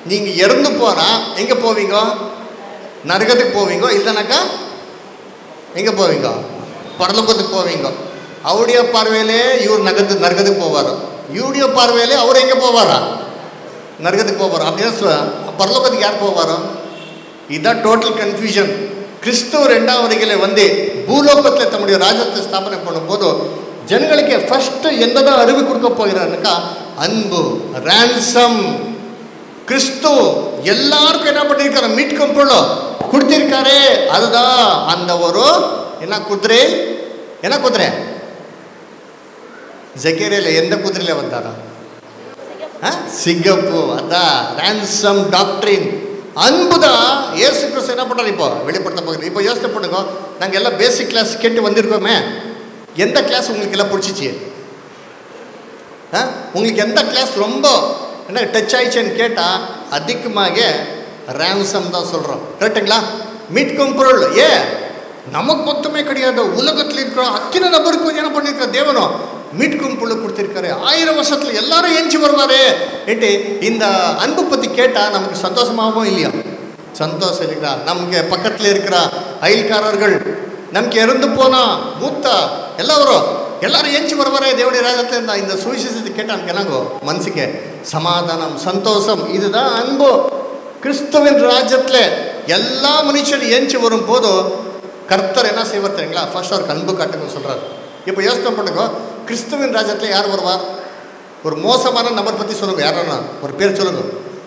நீங்க இறந்து போனா எங்க போவீங்க நரகத்துக்கு போவீங்க இல்லைனாக்கா எங்க போவீங்க பரலோகத்துக்கு போவீங்க அவருடைய பார்வையிலே இவர் நகத்து நரகத்துக்கு போவார் இவருடைய பார்வையிலே அவர் எங்க போவாரா நரகத்துக்கு போவார் அப்படின்னா சொ- பரலோகத்துக்கு யார் போவாரோ இதுதான் டோட்டல் கன்ஃபியூஷன் கிறிஸ்துவ ரெண்டாம் வருகையில் வந்து பூலோகத்தில் தம்முடைய ராஜ்யத்தை ஸ்தாபனை பண்ணும்போது ஜனங்களுக்கு ஃபர்ஸ்ட் என்னதான் அறிவு கொடுக்க போகிறாருனாக்கா அன்பு ransom கிறிஸ்து எல்லாருக்கும் என்ன பண்ணியிருக்காரு மீட்கும் பொருள் கொடுத்திருக்காரு அதுதான் அந்த ஒரு என்ன குதிரை என்ன குதிரை ஜக்கேரியில் எந்த குதிரையில் வந்தாரா ஆ? சிங்கப்பூ அதான் ransom டாக்டரின் அன்பு தான் ஏசு கிறிஸ்து என்ன பண்ணுறாரு இப்போ வெளிப்படுத்த போகுது இப்போ யோசனை பண்ணுங்க நாங்கள் எல்லாம் பேசிக் கிளாஸ் கேட்டு வந்திருக்கோமே எந்த கிளாஸ் உங்களுக்கு எல்லாம் பிடிச்சிச்சு ஆ? உங்களுக்கு எந்த கிளாஸ் ரொம்ப என்ன டச் ஆயிடுச்சுன்னு கேட்டால் அதிகமாக ரேம்சம் தான் சொல்கிறோம் கரெக்டுங்களா மீட்கும் பொருள் ஏ நமக்கு மொத்தமே கிடையாது உலகத்தில் இருக்கிற அத்தனை நபருக்கு என்ன பண்ணியிருக்க தேவனும் மீட்கும் பொருள் கொடுத்திருக்காரு ஆயிரம் வருஷத்துல எல்லாரும் ஏஞ்சி வருவாரு ஏட்டு இந்த அன்பு பற்றி கேட்டால் நமக்கு சந்தோஷமாகவும் இல்லையா சந்தோஷம் இல்லைங்களா நமக்கு பக்கத்தில் இருக்கிற அயல்காரர்கள் நமக்கு இறந்து போனா மூத்தா எல்லாரும் எல்லாரும் ஏஞ்சி வருவாரே தேவடைய ராஜத்தில் இருந்தா இந்த சுவிசேஷத்தை கேட்டால் நமக்கு என்னங்கோ மனசுக்கு சமாதானம் சந்தோஷம் இதுதான் அன்பு கிறிஸ்துவின் ராஜ்யத்தில் எல்லா மனுஷரும் ஏஞ்சி வரும் போதும் கர்த்தர் என்ன செய்வார் தெரியுங்களா ஃபர்ஸ்ட் அவருக்கு அன்பு காட்டுங்க சொல்றாரு இப்போ யோசனை பண்ணுங்க கிறிஸ்துவின் ராஜ்யத்தில் யார் வருவார் ஒரு மோசமான நபர் பற்றி சொல்லுங்க யாரா ஒரு பேர் சொல்லுங்க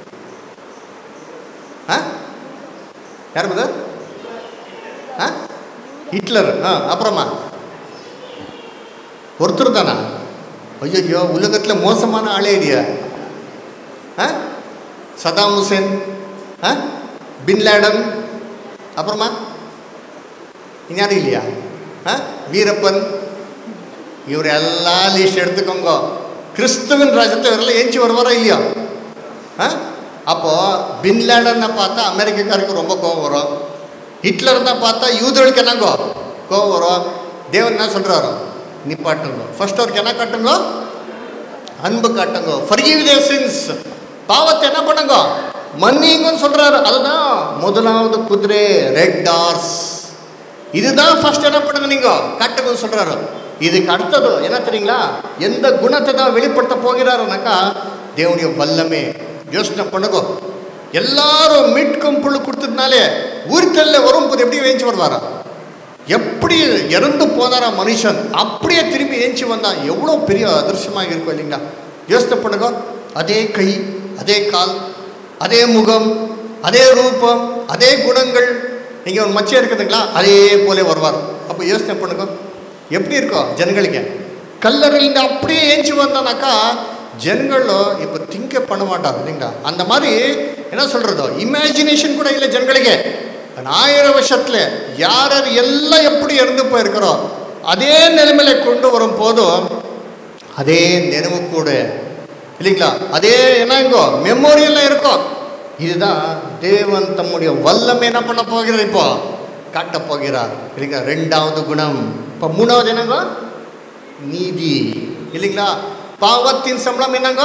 ஆ யார் பிரதர் ஆ ஹிட்லர் ஆ அப்புறமா ஒருத்தர் தானா ஐயோ உலகத்தில் மோசமான ஆளே இல்லையா ஆ சதாம் ஹுசேன் ஆ பின் லேடன் அப்புறமா இன்யாரும் இல்லையா ஆ வீரப்பன் இவர் எல்லா லிஸ்ட் எடுத்துக்கோங்க கிறிஸ்துவின் ராஜ்யத்தை இவரெல்லாம் ஏஞ்சி வருவாரா இல்லையா ஆ அப்போ பின் லேடனை பார்த்தா அமெரிக்காருக்கு ரொம்ப கோவம் வரும் ஹிட்லர் தான் பார்த்தா யூதர்களுக்கு என்னங்கோ கோவம் வரும் தேவன் என்ன சொல்றாரு நிப்பாட்டுங்க ஃபர்ஸ்ட் அவருக்கு என்ன காட்டுங்க அன்பு காட்டுங்க forgive their sins பாவத்தை என்ன பண்ணுங்க மன்னிங்கன்னு சொல்றாரு அதுதான் முதலாவது குதிரை ரெட் டார்ஸ் இதுதான் ஃபர்ஸ்ட் என்ன பண்ணுங்க நீங்க காட்டுங்கன்னு சொல்றாரு இதுக்கு அடுத்தது என்ன தெரியுங்களா எந்த குணத்தை தான் வெளிப்படுத்த போகிறாருனாக்கா தேவனுடைய வல்லமே யோசனை பண்ணுங்க எல்லாரும் மீட்கும் புழு கொடுத்ததுனாலே ஊர்த்தல்ல வரும்போது எப்படி வேஞ்சி வருவாரா எப்படி இறந்து போனாரா மனுஷன் அப்படியே திரும்பி ஏஞ்சி வந்தா எவ்வளோ பெரிய அதிர்ஷ்டமாக இருக்கும் இல்லைங்களா யோசனை பண்ணுங்க அதே கை அதே கால் அதே முகம் அதே ரூபம் அதே குணங்கள் இங்கே ஒரு மச்சம் இருக்குதுங்களா அதே போல வருவார் அப்போ யோசனை பண்ணுங்க எப்படி இருக்கும் ஜனங்களுக்கு கல்லறையிலேருந்து அப்படியே ஏஞ்சி வந்தானாக்கா ஜனங்களும் இப்போ திங்க பண்ண மாட்டாங்க இல்லைங்களா அந்த மாதிரி என்ன சொல்கிறதோ இமேஜினேஷன் கூட இல்லை ஜனங்களுக்கு ஆயிரம் வருஷத்தில் யார் யார் எல்லாம் எப்படி இறந்து போயிருக்கிறோம் அதே நிலைமையில கொண்டு வரும் போதும் அதே நினைவு கூட இல்லைங்களா அதே என்னங்கோ மெமோரியெல்லாம் இருக்கும் இதுதான் தேவன் தம்முடைய வல்லமை என்ன பண்ண போகிறார் இப்போ காட்டப் போகிறார் இல்லைங்களா ரெண்டாவது குணம் இப்போ மூணாவது என்னங்கோ நீதி இல்லைங்களா பாவத்தின் சம்பளம் என்னங்கோ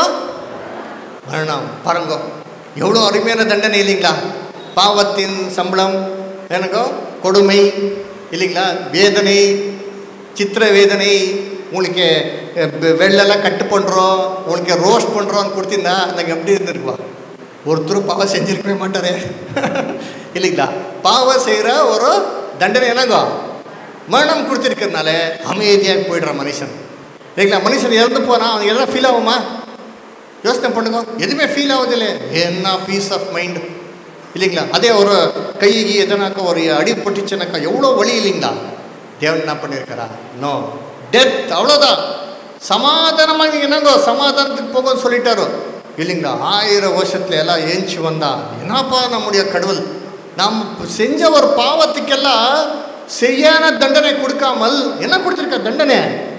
மரணம் பாருங்க எவ்வளோ அருமையான தண்டனை இல்லைங்களா பாவத்தின் சம்பளம் எனக்கோ கொடுமை இல்லைங்களா வேதனை சித்திர வேதனை உங்களுக்கு அஹ், வெ- வெள்ளெல்லாம் கட்டு பண்ணுறோம் உங்களுக்கு ரோஸ்ட் பண்ணுறோன்னு கொடுத்தீங்கன்னா நாங்கள் எப்படி இருந்திருக்குவா ஒருத்தரும் பாவம் செஞ்சிருக்கவே மாட்டாரே இல்லைங்களா பாவம் செய்கிற ஒரு தண்டனை என்னங்கோ மரணம் கொடுத்துருக்கறனால அமைதியாக போயிடுற மனுஷன் இல்லைங்களா மனுஷன் இறந்து போனால் அவனுக்கு எதனா ஃபீல் ஆகுமா யோசனை பண்ணுங்க எதுவுமே ஃபீல் ஆகுதில்ல என்ன பீஸ் ஆஃப் மைண்ட் இல்லைங்களா அதே ஒரு கை எதனாக்கா ஒரு அடி பட்டுச்சுனாக்கா எவ்வளோ வலி இல்லைங்களா தேவன் என்ன பண்ணியிருக்காரா நோ டெத் அவ்வளோதான் சமாதானமாக நீங்கள் என்னங்கோ சமாதானத்துக்கு போகன்னு சொல்லிட்டாரு இல்லைங்களா ஆயிரம் வருஷத்துல எல்லாம் ஏஞ்சி வந்தா என்னப்பா நம்முடைய கடவுள் நாம் செஞ்ச ஒரு பாவத்துக்கெல்லாம் சரியான தண்டனை கொடுக்காமல் என்ன கொடுத்துருக்க தண்டனை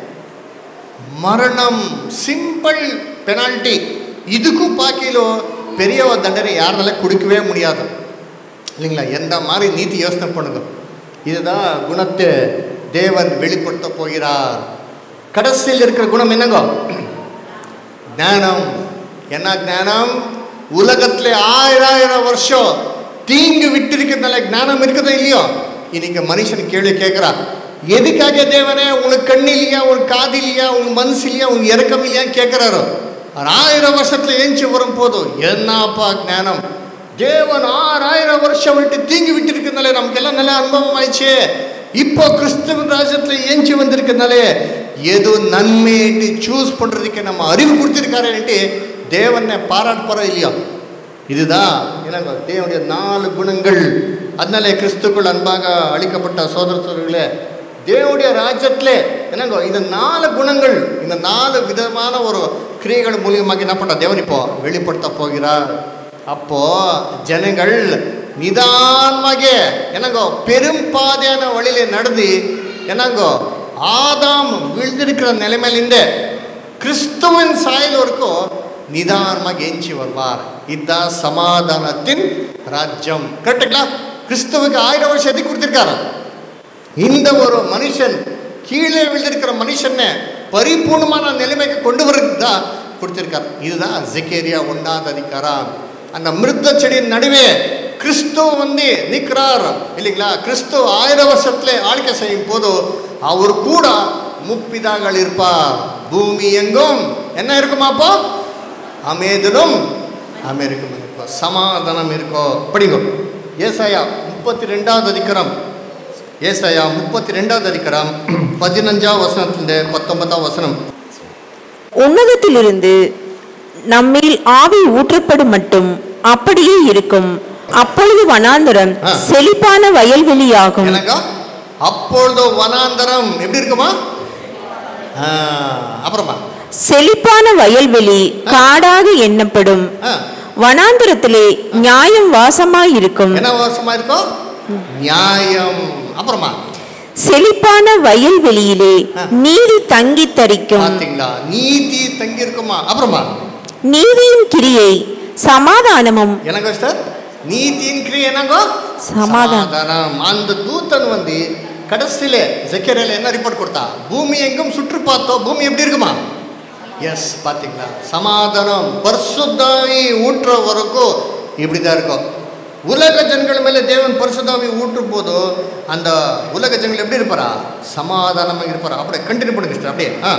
மரணம் சிம்பிள் பெனால்ட்டி இதுக்கும் பாக்கிலோ பெரிய ஒரு தண்டனை யாரால கொடுக்கவே முடியாது இல்லைங்களா எந்த மாதிரி நீதி யோசனை பண்ணுங்க இதுதான் குணத்தை தேவன் வெளிப்படுத்த போகிறார் கடைசியில் இருக்கிற குணம் என்னங்கோ ஞானம் என்ன ஞானம் உலகத்துல ஆயிரம் ஆயிரம் வருஷம் தீங்கு விட்டிருக்கிறதுனால ஞானம் இருக்குதோ இல்லையோ இன்னைக்கு மனுஷன் கேள்வி கேட்கிறான் எதுக்காக தேவனே உனக்கு கண்ணு இல்லையா உனக்கு காது இல்லையா உங்க மனசு இல்லையா உங்க இறக்கம் இல்லையான்னு கேட்கிறாரோ அவர் ஆயிரம் வருஷத்துல ஏஞ்சி வரும் போதும் என்னப்பா ஞானம் தேவன் ஆறாயிரம் வருஷம் விட்டு தீங்கு விட்டிருக்கிறதுனால நமக்கெல்லாம் நல்ல அனுபவம் ஆயிடுச்சு இப்போ கிறிஸ்துவ ராஜ்யத்துல ஏஞ்சி வந்திருக்கிறதுனாலே எது நன்மைட்டு சூஸ் பண்றதுக்கு நம்ம அறிவு கொடுத்திருக்காருன்ட்டு தேவனை பாராட்டுறோம் இல்லையா இதுதான் என்னங்க தேவனுடைய நாலு குணங்கள் அதனாலே கிறிஸ்துக்குள் அன்பாக அளிக்கப்பட்ட சோதர சோதரிகளே தேவனுடைய ராஜ்யத்திலே என்னங்க இந்த நாலு குணங்கள் இந்த நாலு விதமான ஒரு கிரியைகள் மூலியமாக என்ன பண்ண தேவன் இப்போ வெளிப்படுத்த போகிறார் அப்போ ஜனங்கள் நிதானமாக என்னங்கோ பெரும் பாதையான வழியில நடந்து என்னங்கோ ஆதாம் விழுந்திருக்கிற நிலைமையிலிருந்து கிறிஸ்துவின் சாயல் வரைக்கும் நிதானமாக ஏஞ்சி வருவார் இதுதான் சமாதானத்தின் ராஜ்யம் கரெக்டுங்களா கிறிஸ்துவுக்கு ஆயிரம் வருஷம் எதுக்கு கொடுத்திருக்காரு இந்த ஒரு மனுஷன் கீழே விழுந்திருக்கிற மனுஷனை பரிபூர்ணமான நிலைமைக்கு கொண்டு வரதுக்கு தான் கொடுத்திருக்கார் இதுதான் ஜெகேரியா ஒன்றாவது அதிகாரம் அந்த மிருத்த செடியின் நடுவே கிறிஸ்து வந்து நிற்கிறார் இல்லைங்களா கிறிஸ்து ஆயிரம் வருஷத்துல ஆழ்க்கை செய்யும் போது அவர் கூட முப்பிதாங்கள் இருப்பார் பூமி எங்கும் என்ன இருக்குமாப்போ அமைதலும் அமெரிக்கம் இருக்கும் சமாதானம் இருக்கும் படிங்க ஏசாயா முப்பத்தி ரெண்டாவது அதிகாரம் ஏசாயா முப்பத்தி ரெண்டாவது அதிகாரம் பதினஞ்சாம் வசனத்திலிருந்து பத்தொன்பதாம் வசனம் உன்னதத்திலிருந்து நம்மேல் ஆவி ஊற்றப்படும் மட்டும் அப்படியே இருக்கும் அப்பொழுது வனாந்தரம் ஆ. செழிப்பான வயல்வெளியாகும் என்னங்க அப்பொழுது வனாந்தரம் எப்படி இருக்குமா ஆ, அப்புறமா செழிப்பான வயல்வெளி காடாக எண்ணப்படும் ஆ, வனாந்தரத்திலே நியாயம் வாசமாயிருக்கும் என்ன வருஷமா இருக்கும் நியாயம் அப்புறமா செழிப்பான வயல்வெளியிலே ஆ. நீதி தங்கி தரிக்கும் பாத்தீங்களா நீதி தங்கி இருக்குமா அப்புறமா நீதியின் கிரியை சமாதானமும் என்னங்க சார் நீதியின் கிரியை என்னங்கோ சமாதானம். சமாதானம் அந்த தூத்தன் வந்து கடைசியில ஜெக்கரியால என்ன ரிப்போர்ட் கொடுத்தா பூமி எங்கும் சுற்றி பார்த்தோம் பூமி எப்படி இருக்குமா எஸ் பாத்தீங்களா சமாதானம் பரிசுத்தாவி ஊற்றுற வரைக்கும் இப்படிதான் இருக்கும் உலக ஜனங்கள் மேலே தேவன் பரிசுத்தாவி ஊற்றும் போது அந்த உலக ஜனங்கள் எப்படி இருப்பாரா சமாதானமாக இருப்பாரா அப்படியே கண்டினியூ பண்ணுங்க sister, அப்படியே ஆ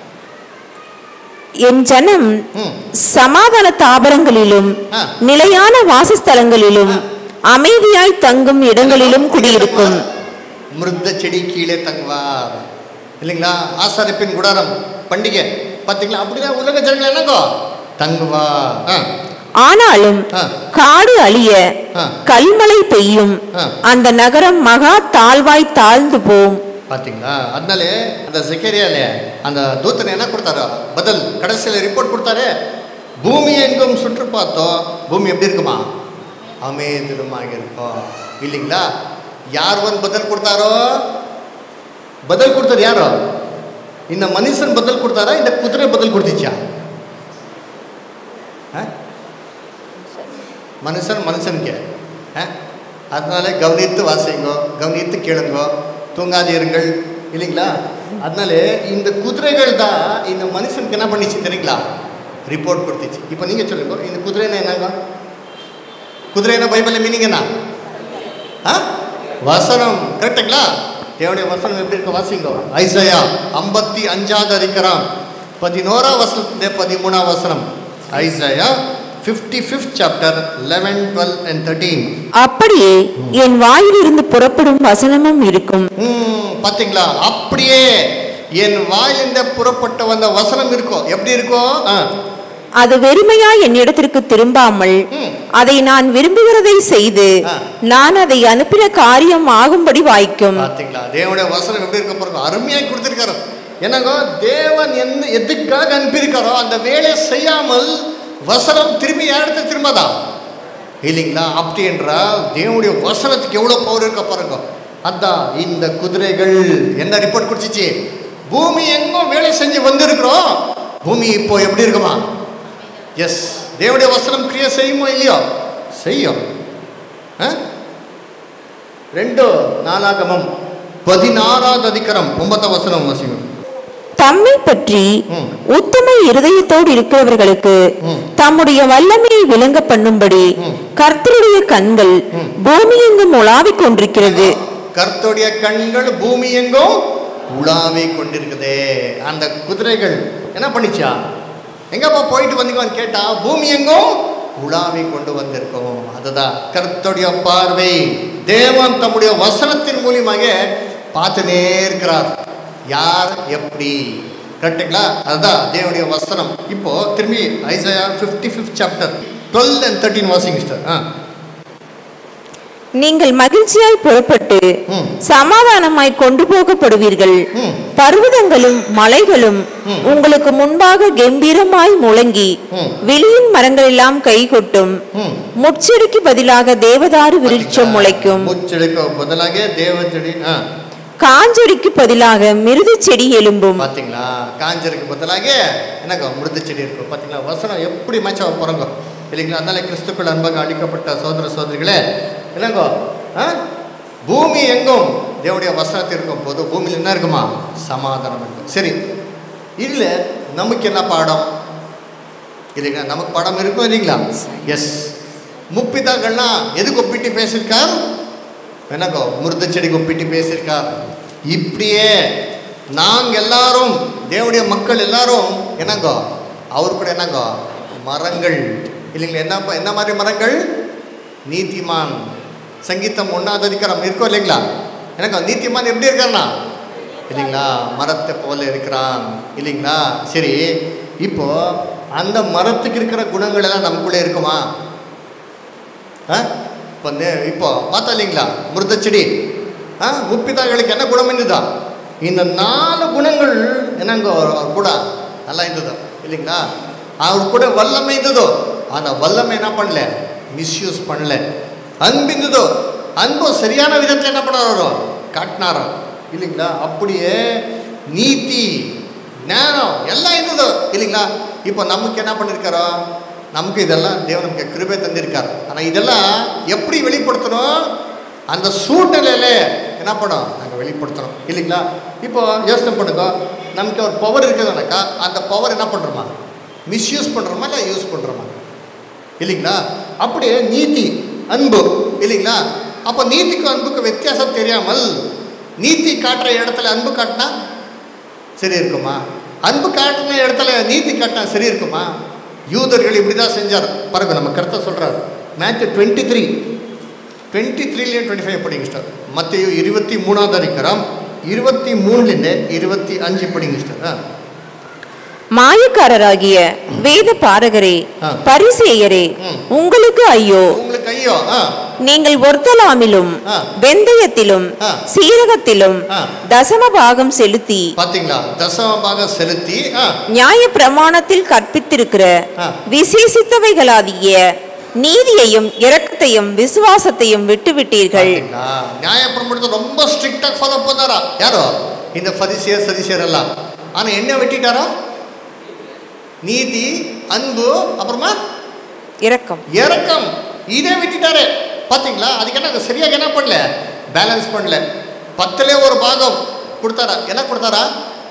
என் ஜனம் ம் சமாதான தாபரங்களிலும் ஆ. நிலையான வாசஸ்தலங்களிலும் அமைதியாய் தங்கும் இடங்களிலும் குடியிருக்கும் மிருத்த செடி கீழே தங்குவார் இல்லைங்களா ஆசாரிப்பின் குடாரம் பண்டிகை பார்த்தீங்களா அப்படிதான் உலக ஜனங்கள் என்னங்கோ தங்குவா ஆ, ஆனாலும் ஆ. காடு அழிய ஆ. கல்மழை பெய்யும் ஆ. அந்த நகரம் மகா தாழ்வாய் தாழ்ந்து போம் பார்த்தீங்களா அதனாலே அந்த செக்கேரியாலே அந்த தூத்தனை என்ன கொடுத்தாரு பதில் கடைசியில் ரிப்போர்ட் கொடுத்தாரு பூமி எங்கும் சுற்று பார்த்தோம் பூமி எப்படி இருக்குமா அமைதிலுமாக இருக்கும் இல்லைங்களா யார் வந்து பதில் கொடுத்தாரோ பதில் கொடுத்தது யாரோ இந்த மனுஷன் பதில் கொடுத்தாரா இந்த குதிரை பதில் கொடுத்துச்சா ஆ? மனுஷன் மனுஷனுக்கு ஆ? அதனால கவனித்து வாசிங்கோ கவனித்து கேளுங்கோ தூங்காதீருங்கள் இல்லைங்களா அதனால இந்த குதிரைகள் தான் இந்த மனுஷனுக்கு என்ன பண்ணிச்சு தெரியுங்களா ரிப்போர்ட் கொடுத்துச்சு இப்போ நீங்க சொல்லுங்க இந்த குதிரைன்னா என்னங்க குதிரைனா பைபிள் மீனிங் என்ன ஆ வசனம் கரெக்டுங்களா தேவனுடைய வசனம் எப்படி இருக்க வாசிங்கோ ஐசையா ஐம்பத்தி அஞ்சாவது அதிகாரம் பதினோராம் வசனத்துல பதிமூணாம் வசனம் Isaiah fifty fifth chapter eleven twelve and thirteen அப்படியே என் வாயிலிருந்து புறப்படும் வசனமும் இருக்கும் ம் பாத்தீங்களா அப்படியே என் வாயிலிருந்து புறப்பட்ட வந்த வசனம் இருக்கும் எப்படி இருக்கும் ஆ, அது வெறுமையா என்னிடத்திற்கு திரும்பாமல் ம். அதை நான் விரும்புகிறதை செய்து ஆ. நான் அதை அனுப்பின காரியம் ஆகும்படி வாய்க்கும் பாத்தீங்களா தேவனுடைய வசனம் எப்படி இருக்க பாருங்க அருமையாக கொடுத்திருக்காரு என்னங்கோ தேவன் எந்த எதுக்காக அனுப்பியிருக்காரோ அந்த வேலையை செய்யாமல் வசனம் திரும்பி யாருக்கு திரும்பாதா இல்லைங்களா அப்படி என்றால் தேவனுடைய வசனத்துக்கு எவ்வளோ பவர் இருக்க பாருங்க அதான் இந்த குதிரைகள் என்ன ரிப்போர்ட் கொடுத்துச்சு பூமி எங்கும் வேலை செஞ்சு வந்திருக்கிறோம் பூமி இப்போ எப்படி இருக்குமா எஸ் தேவனுடைய வசனம் கிரியை செய்யுமோ இல்லையோ செய்யும் ஆ? ரெண்டு நாளாகமம் பதினாறாவது அதிகாரம் ஒன்பதாம் வசனம் வாசிக்கும் தம்மை பற்றி ம். உத்தம இருதயத்தோடு இருக்கிறவர்களுக்கு ம். தம்முடைய வல்லமையை விளங்க பண்ணும்படி ம். கர்த்தருடைய கண்கள் பூமியெங்கும் உலாவிக் கொண்டிருக்கிறது கர்த்தருடைய கண்கள் பூமி எங்கும் உலாவி கொண்டிருக்குதே அந்த குதிரைகள் என்ன பண்ணிச்சா எங்கப்பா போயிட்டு வந்தீங்கன்னு கேட்டா பூமி எங்கும் உலாவி கொண்டு வந்திருக்கோம் அதுதான் கர்த்தருடைய பார்வை தேவன் தம்முடைய வசனத்தின் மூலியமாக பார்த்துனே இருக்கிறார் யார் எப்படி கரெக்டுங்களா அதுதான் தேவனுடைய வசனம் இப்போ திரும்பி Isaiah fifty fifth chapter twelve and thirteen வாசிங் சிஸ்டர் ஆ நீங்கள் மகிழ்ச்சியாய் புறப்பட்டு ம். சமாதானமாய் கொண்டு போகப்படுவீர்கள் ம். பர்வதங்களும் மலைகளும் ம். உங்களுக்கு முன்பாக கம்பீரமாய் முழங்கி ம். வெளியின் மரங்கள் எல்லாம் கைகொட்டும் ம் முட்செடிக்கு பதிலாக தேவதாரு விருட்சம் முளைக்கும் முச்செடிக்கு பதிலாக தேவச்செடி ஆ காஞ்செடிக்கு பதிலாக மிருது செடி எழும்பும் பாத்தீங்களா காஞ்சருக்கு பதிலாக என்னங்க மிருது செடி இருக்கும் பாத்தீங்களா வசனம் எப்படி மச்சா பிறங்க இல்லைங்களா அதனால கிறிஸ்துக்கள் அன்பாக அளிக்கப்பட்ட சோதர சோதரிகளே என்னங்கோ ஆ பூமி எங்கும் தேவனுடைய வசனத்தில் இருக்கும் போது பூமியில் என்ன இருக்குமா சமாதானம் இருக்கும் சரி இதுல நமக்கு என்ன பாடம் இல்லைங்களா நமக்கு பாடம் இருக்கும் இல்லைங்களா எஸ் முப்பிதாக்கள்லாம் எதுக்கு ஒப்பிட்டு பேசியிருக்கார் என்னங்கோ மிருத செடிக்கு ஒப்பிட்டு பேசியிருக்கார் இப்படியே நாங்க எல்லாரும் தேவனுடைய மக்கள் எல்லாரும் என்னங்கோ அவர் கூட என்னங்கோ மரங்கள் இல்லைங்களா என்ன ப- என்ன மாதிரி மரங்கள் நீதிமான் சங்கீதம் ஒன்றாவது அதிகாரம் இருக்கோ இல்லைங்களா எனக்கு நீதிமான் எப்படி இருக்காருண்ணா இல்லைங்களா மரத்தை போல இருக்கிறான் இல்லைங்களா சரி இப்போ அந்த மரத்துக்கு இருக்கிற குணங்கள் எல்லாம் நமக்குள்ளே இருக்குமா ஆ இப்போ நே- இப்போ பார்த்தா இல்லைங்களா மிருத செடி ஆ முப்பிதாங்களுக்கு என்ன குணம் இருந்ததா இந்த நாலு குணங்கள் என்னங்க அவர் கூட நல்லா இருந்தது இல்லைங்களா அவர் கூட வல்லமை இருந்ததோ அந்த வல்லமை என்ன பண்ணல மிஸ்யூஸ் பண்ணல அன்பு இருந்ததோ அன்பு சரியான விதத்தில் என்ன பண்ணாரோ காட்டினாரோ இல்லைங்களா அப்படியே நீதி ஞானம் எல்லாம் இருந்ததோ இல்லைங்களா இப்போ நமக்கு என்ன பண்ணியிருக்காரோ நமக்கு இதெல்லாம் தேவன் நமக்கு கிருபை தந்திருக்கார் ஆனால் இதெல்லாம் எப்படி வெளிப்படுத்தணும் அந்த சூழ்நிலையில என்ன பண்ணோம் நாங்கள் வெளிப்படுத்தணும் இல்லைங்களா இப்போ யோசனை பண்ணுங்க நமக்கு ஒரு பவர் இருக்குதுனாக்கா அந்த பவர் என்ன பண்ணுறோமா மிஸ்யூஸ் பண்ணுறோமா இல்லை யூஸ் பண்ணுறோமா இல்லைங்களா அப்படியே நீதி அன்பு இல்லைங்களா அப்போ நீதிக்கும் அன்புக்கு வித்தியாசம் தெரியாமல் நீதி காட்டுற இடத்துல அன்பு காட்டினா சரி இருக்குமா அன்பு காட்டின இடத்துல நீதி காட்டினா சரி இருக்குமா யூதர்கள் இப்படி தான் செஞ்சார் பாருங்க நம்ம கருத்தை சொல்கிறார் மேட்ச் டுவெண்ட்டி த்ரீ டுவெண்ட்டி த்ரீலேயும் டுவெண்ட்டி ஃபைவ் படிங்க ஸ்டார் மத்திய இருபத்தி மூணாவது அதிகாரம் இருபத்தி மூணுலேருந்து இருபத்தி அஞ்சு படிங்க ஸ்டார் ஆ மாயக்காரராகிய வேத பாரகரே ஆ. பரிசேயரே ம். உங்களுக்கு ஐயோ உங்களுக்கு ஐயோ ஆ நீங்கள் ஒர்த்தலாமிலும் ஆ. வெந்தயத்திலும் ஆ. சீரகத்திலும் ஆ. தசம பாகம் செலுத்தி பார்த்தீங்களா தசமமாக செலுத்தி ஆ நியாய பிரமாணத்தில் கற்பித்திருக்கிற ஆ. விசேஷித்தவைகளாகிய நீதியையும் இரக்கத்தையும் விசுவாசத்தையும் விட்டுவிட்டீர்கள் பார்த்தீங்களா நியாயப்பிரமாணத்தை ரொம்ப ஸ்ட்ரிக்டாக ஃபாலோ பண்ணாரா யாரோ இந்த ஃபரிசியர் சதிசியர் எல்லாம் ஆனால் என்ன வெட்டிட்டாரா நீதி அன்பு அப்புறமா இரக்கம் இறக்கம் இதே விட்டுட்டாரு பார்த்தீங்களா அதுக்கு என்ன சரியாக என்ன பண்ணல பேலன்ஸ் பண்ணல பத்துல ஒரு பாகம் கொடுத்தாரா என்ன கொடுத்தாரா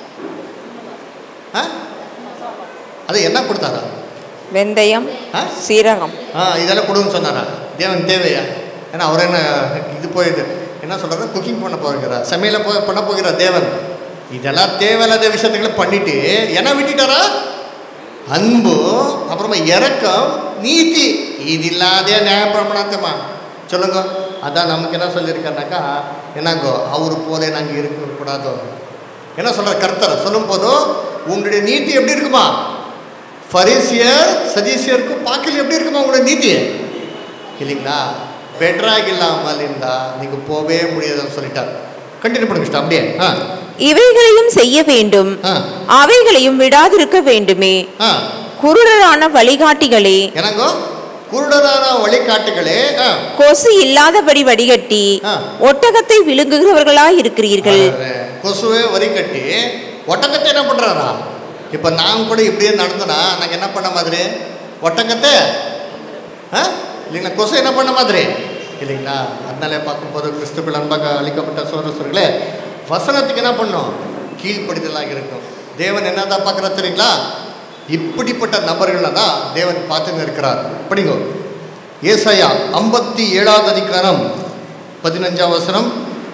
ஆ அது என்ன கொடுத்தாரா வெந்தயம் ஆ சீரகம் ஆ இதெல்லாம் கொடுன்னு சொன்னாரா தேவன் தேவையா ஏன்னா அவர் என்ன இது போயிட்டு என்ன சொல்றாரு குக்கிங் பண்ண போகிறாரா சமையல போ பண்ண போகிறா தேவன் இதெல்லாம் தேவையில்லாத விஷயத்துக்களை பண்ணிட்டு என்ன விட்டுட்டாரா அன்பு அப்புறமா இரக்கம் நீதி இது இல்லாத நியாயப்பிரமாணத்தமா சொல்லுங்க அதான் நமக்கு என்ன சொல்லியிருக்காருனாக்கா என்னங்கோ அவர் போல நாங்கள் இருக்கக்கூடாதோ என்ன சொல்ற கர்த்தர் சொல்லும் போதும் உங்களுடைய நீதி எப்படி இருக்குமா ஃபரிசியர் சதீசியருக்கும் பாக்கில் எப்படி இருக்குமா உங்களுடைய நீதி இல்லைங்களா பெட்டராக இல்லாமல் இருந்தா நீங்கள் போகவே முடியாதுன்னு சொல்லிட்டார் கண்டினியூ பண்ணுங்க அப்படியே ஆ இவைகளையும் செய்ய வேண்டும் ஆ அவைகளையும் விடாதிருக்க வேண்டுமே ஆ குருடரான வழிகாட்டிகளே எனங்கோ குருடரான வழிகாட்டுகளே ஆ கொசு இல்லாதபடி வடிகட்டி ஆ. ஒட்டகத்தை விழுங்குகிறவர்களாய் இருக்கிறீர்கள் அரே, கொசுவே வரி கட்டி ஒட்டகத்தை என்ன பண்ணுறாரா இப்போ நான் கூட இப்படியே நடந்தனா நாங்கள் என்ன பண்ண மாதிரி ஒட்டகத்தை ஆ இல்லைங்களா கொசு என்ன பண்ண மாதிரி இல்லைங்களா அதனாலே பார்க்கும்போது கிறிஸ்துக்கள் அன்பாக அளிக்கப்பட்ட சோதரர்களே வசனத்துக்கு என்ன பண்ணும் கீழ்ப்படிதலாக இருக்கும் தேவன் என்னதான் பார்க்குறா தெரியுங்களா இப்படிப்பட்ட நபர்களை தான் தேவன் பார்த்துன்னு இருக்கிறார் படிங்க ஏசாயா ஐம்பத்தி ஏழாவது அதிகாரம் பதினஞ்சாம் வசனம்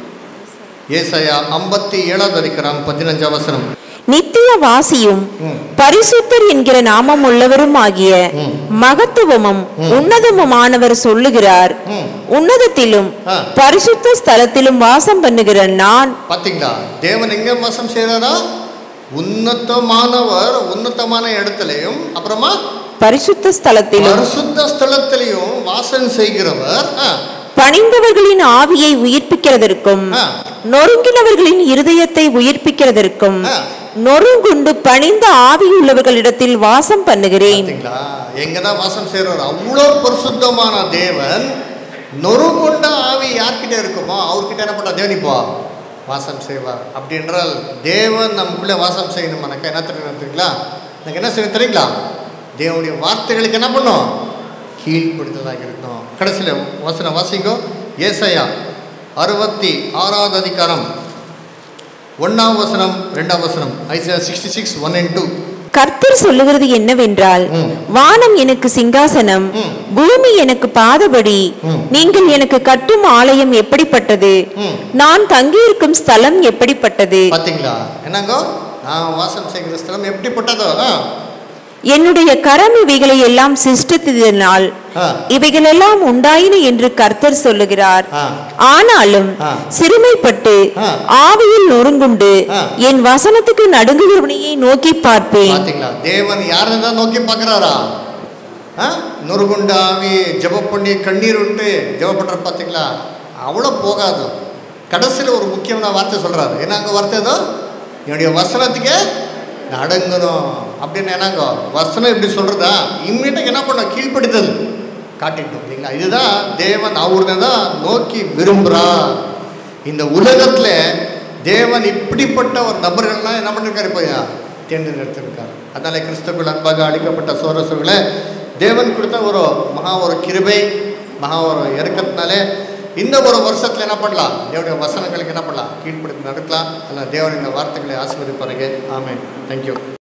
ஏசாயா ஐம்பத்தி ஏழாவது அதிகாரம் பதினஞ்சாம் வசனம் நித்திய வாசியும் ம். பரிசுத்தர் என்கிற நாமம் உள்ளவரும் ஆகிய ம். மகத்துவமும் உன்னதமுமானவர் சொல்லுகிறார் ம். உன்னதத்திலும் ஆ. பரிசுத்த ஸ்தலத்திலும் வாசம் பண்ணுகிற நான் பார்த்தீங்களா தேவன் எங்க வாசம் செய்கிறாரா உன்னதமானவர் உன்னதமான இடத்துலையும் அப்புறமா பரிசுத்த ஸ்தலத்திலும் பரிசுத்த ஸ்தலத்திலையும் வாசம் செய்கிறவர் ஆ, பணிந்தவர்களின் ஆவியை உயிர்ப்பிக்கிறதற்கும் ஆ. நொறுங்கினவர்களின் இருதயத்தை உயிர்ப்பிக்கிறதற்கும் ஆ. நொறுங்குண்டு பணிந்த ஆவியுள்ளவர்களிடத்தில் வாசம் பண்ணுகிறேன் பார்த்தீங்களா எங்க தான் வாசம் செய்கிறார் அவ்வளோ பரிசுத்தமான தேவன் நொறுங்கொண்ட ஆவி யார்கிட்ட இருக்குமோ அவர்கிட்ட என்ன பண்ணா தேவன் இப்போ வாசம் செய்வார் அப்படி என்றால் தேவன் நமக்குள்ளே வாசம் செய்யணுமானாக்கா என்ன தெரியும் தெரியுங்களா எனக்கு என்ன செய்யணும் தெரியுங்களா தேவனுடைய வார்த்தைகளுக்கு என்ன பண்ணும் கீழ்ப்படுத்தலாக இருக்கணும் கடைசியில் வசனம் வாசிங்கோ ஏசையா அறுபத்தி ஆறாவது அதிகாரம் ஒன்றாம் வசனம் ரெண்டாம் வசனம் Isaiah sixty six one and two கர்த்தர் சொல்லுகிறது என்னவென்றால் ம். வானம் எனக்கு சிங்காசனம் ம். பூமி எனக்கு பாதபடி ம். நீங்கள் எனக்கு கட்டும் ஆலயம் எப்படிப்பட்டது ம். நான் தங்கியிருக்கும் ஸ்தலம் எப்படிப்பட்டது பார்த்தீங்களா என்னங்கோ நான் வாசம் செய்கிற ஸ்தலம் எப்படிப்பட்டதோ ஆ என்னுடைய கரம் இவைகளை எல்லாம் சிருஷ்டித்ததினால் ஆ. இவைகளெல்லாம் உண்டாயின என்று கர்த்தர் சொல்லுகிறார் ஆ. ஆனாலும் ஆ. சிறுமைப்பட்டு ஆ. ஆவியில் நொறுங்குண்டு ஆ. என் வசனத்துக்கு நடுங்குகிறவனையை நோக்கி பார்ப்பேன் பார்த்தீங்களா தேவன் யாரை தான் நோக்கி பார்க்குறாரா ஆ நொறுகுண்ட ஆவி ஜெபம் பண்ணி கண்ணீர் விட்டு ஜெபம் பண்ணுற பார்த்தீங்களா அவ்வளோ போகாது கடைசியில் ஒரு முக்கியமான வார்த்தை சொல்கிறாரு என்னங்க வார்த்தை ஏதோ என்னுடைய வசனத்துக்கே நடங்கணும் அப்படின்னு என்னங்க வசனம் இப்படி சொல்கிறதா இம்மிடியாக என்ன பண்ண கீழ்ப்படுத்தல் காட்டிட்டோம் இல்லைங்களா இதுதான் தேவன் அவருன்னு தான் நோக்கி விரும்புகிறார் இந்த உலகத்தில் தேவன் இப்படிப்பட்ட ஒரு நபர்கள்லாம் என்ன பண்ணிருக்காரு இப்போ தேர்ந்தெடுத்திருக்கார் அதனால கிறிஸ்துக்குள் அன்பாக அளிக்கப்பட்ட சோரசுகளை தேவன் கொடுத்த ஒரு மகா ஒரு கிருபை மகா ஒரு இறக்கத்தினாலே இந்த ஒரு வருஷத்தில் என்ன பண்ணலாம் தேவனுடைய வசனங்களுக்கு என்ன பண்ணலாம் கீழ்ப்படுத்தி நடக்கலாம் அதனால் தேவன் இந்த வார்த்தைகளை ஆசீர்வதிப்பாருங்க ஆமென் தேங்க்யூ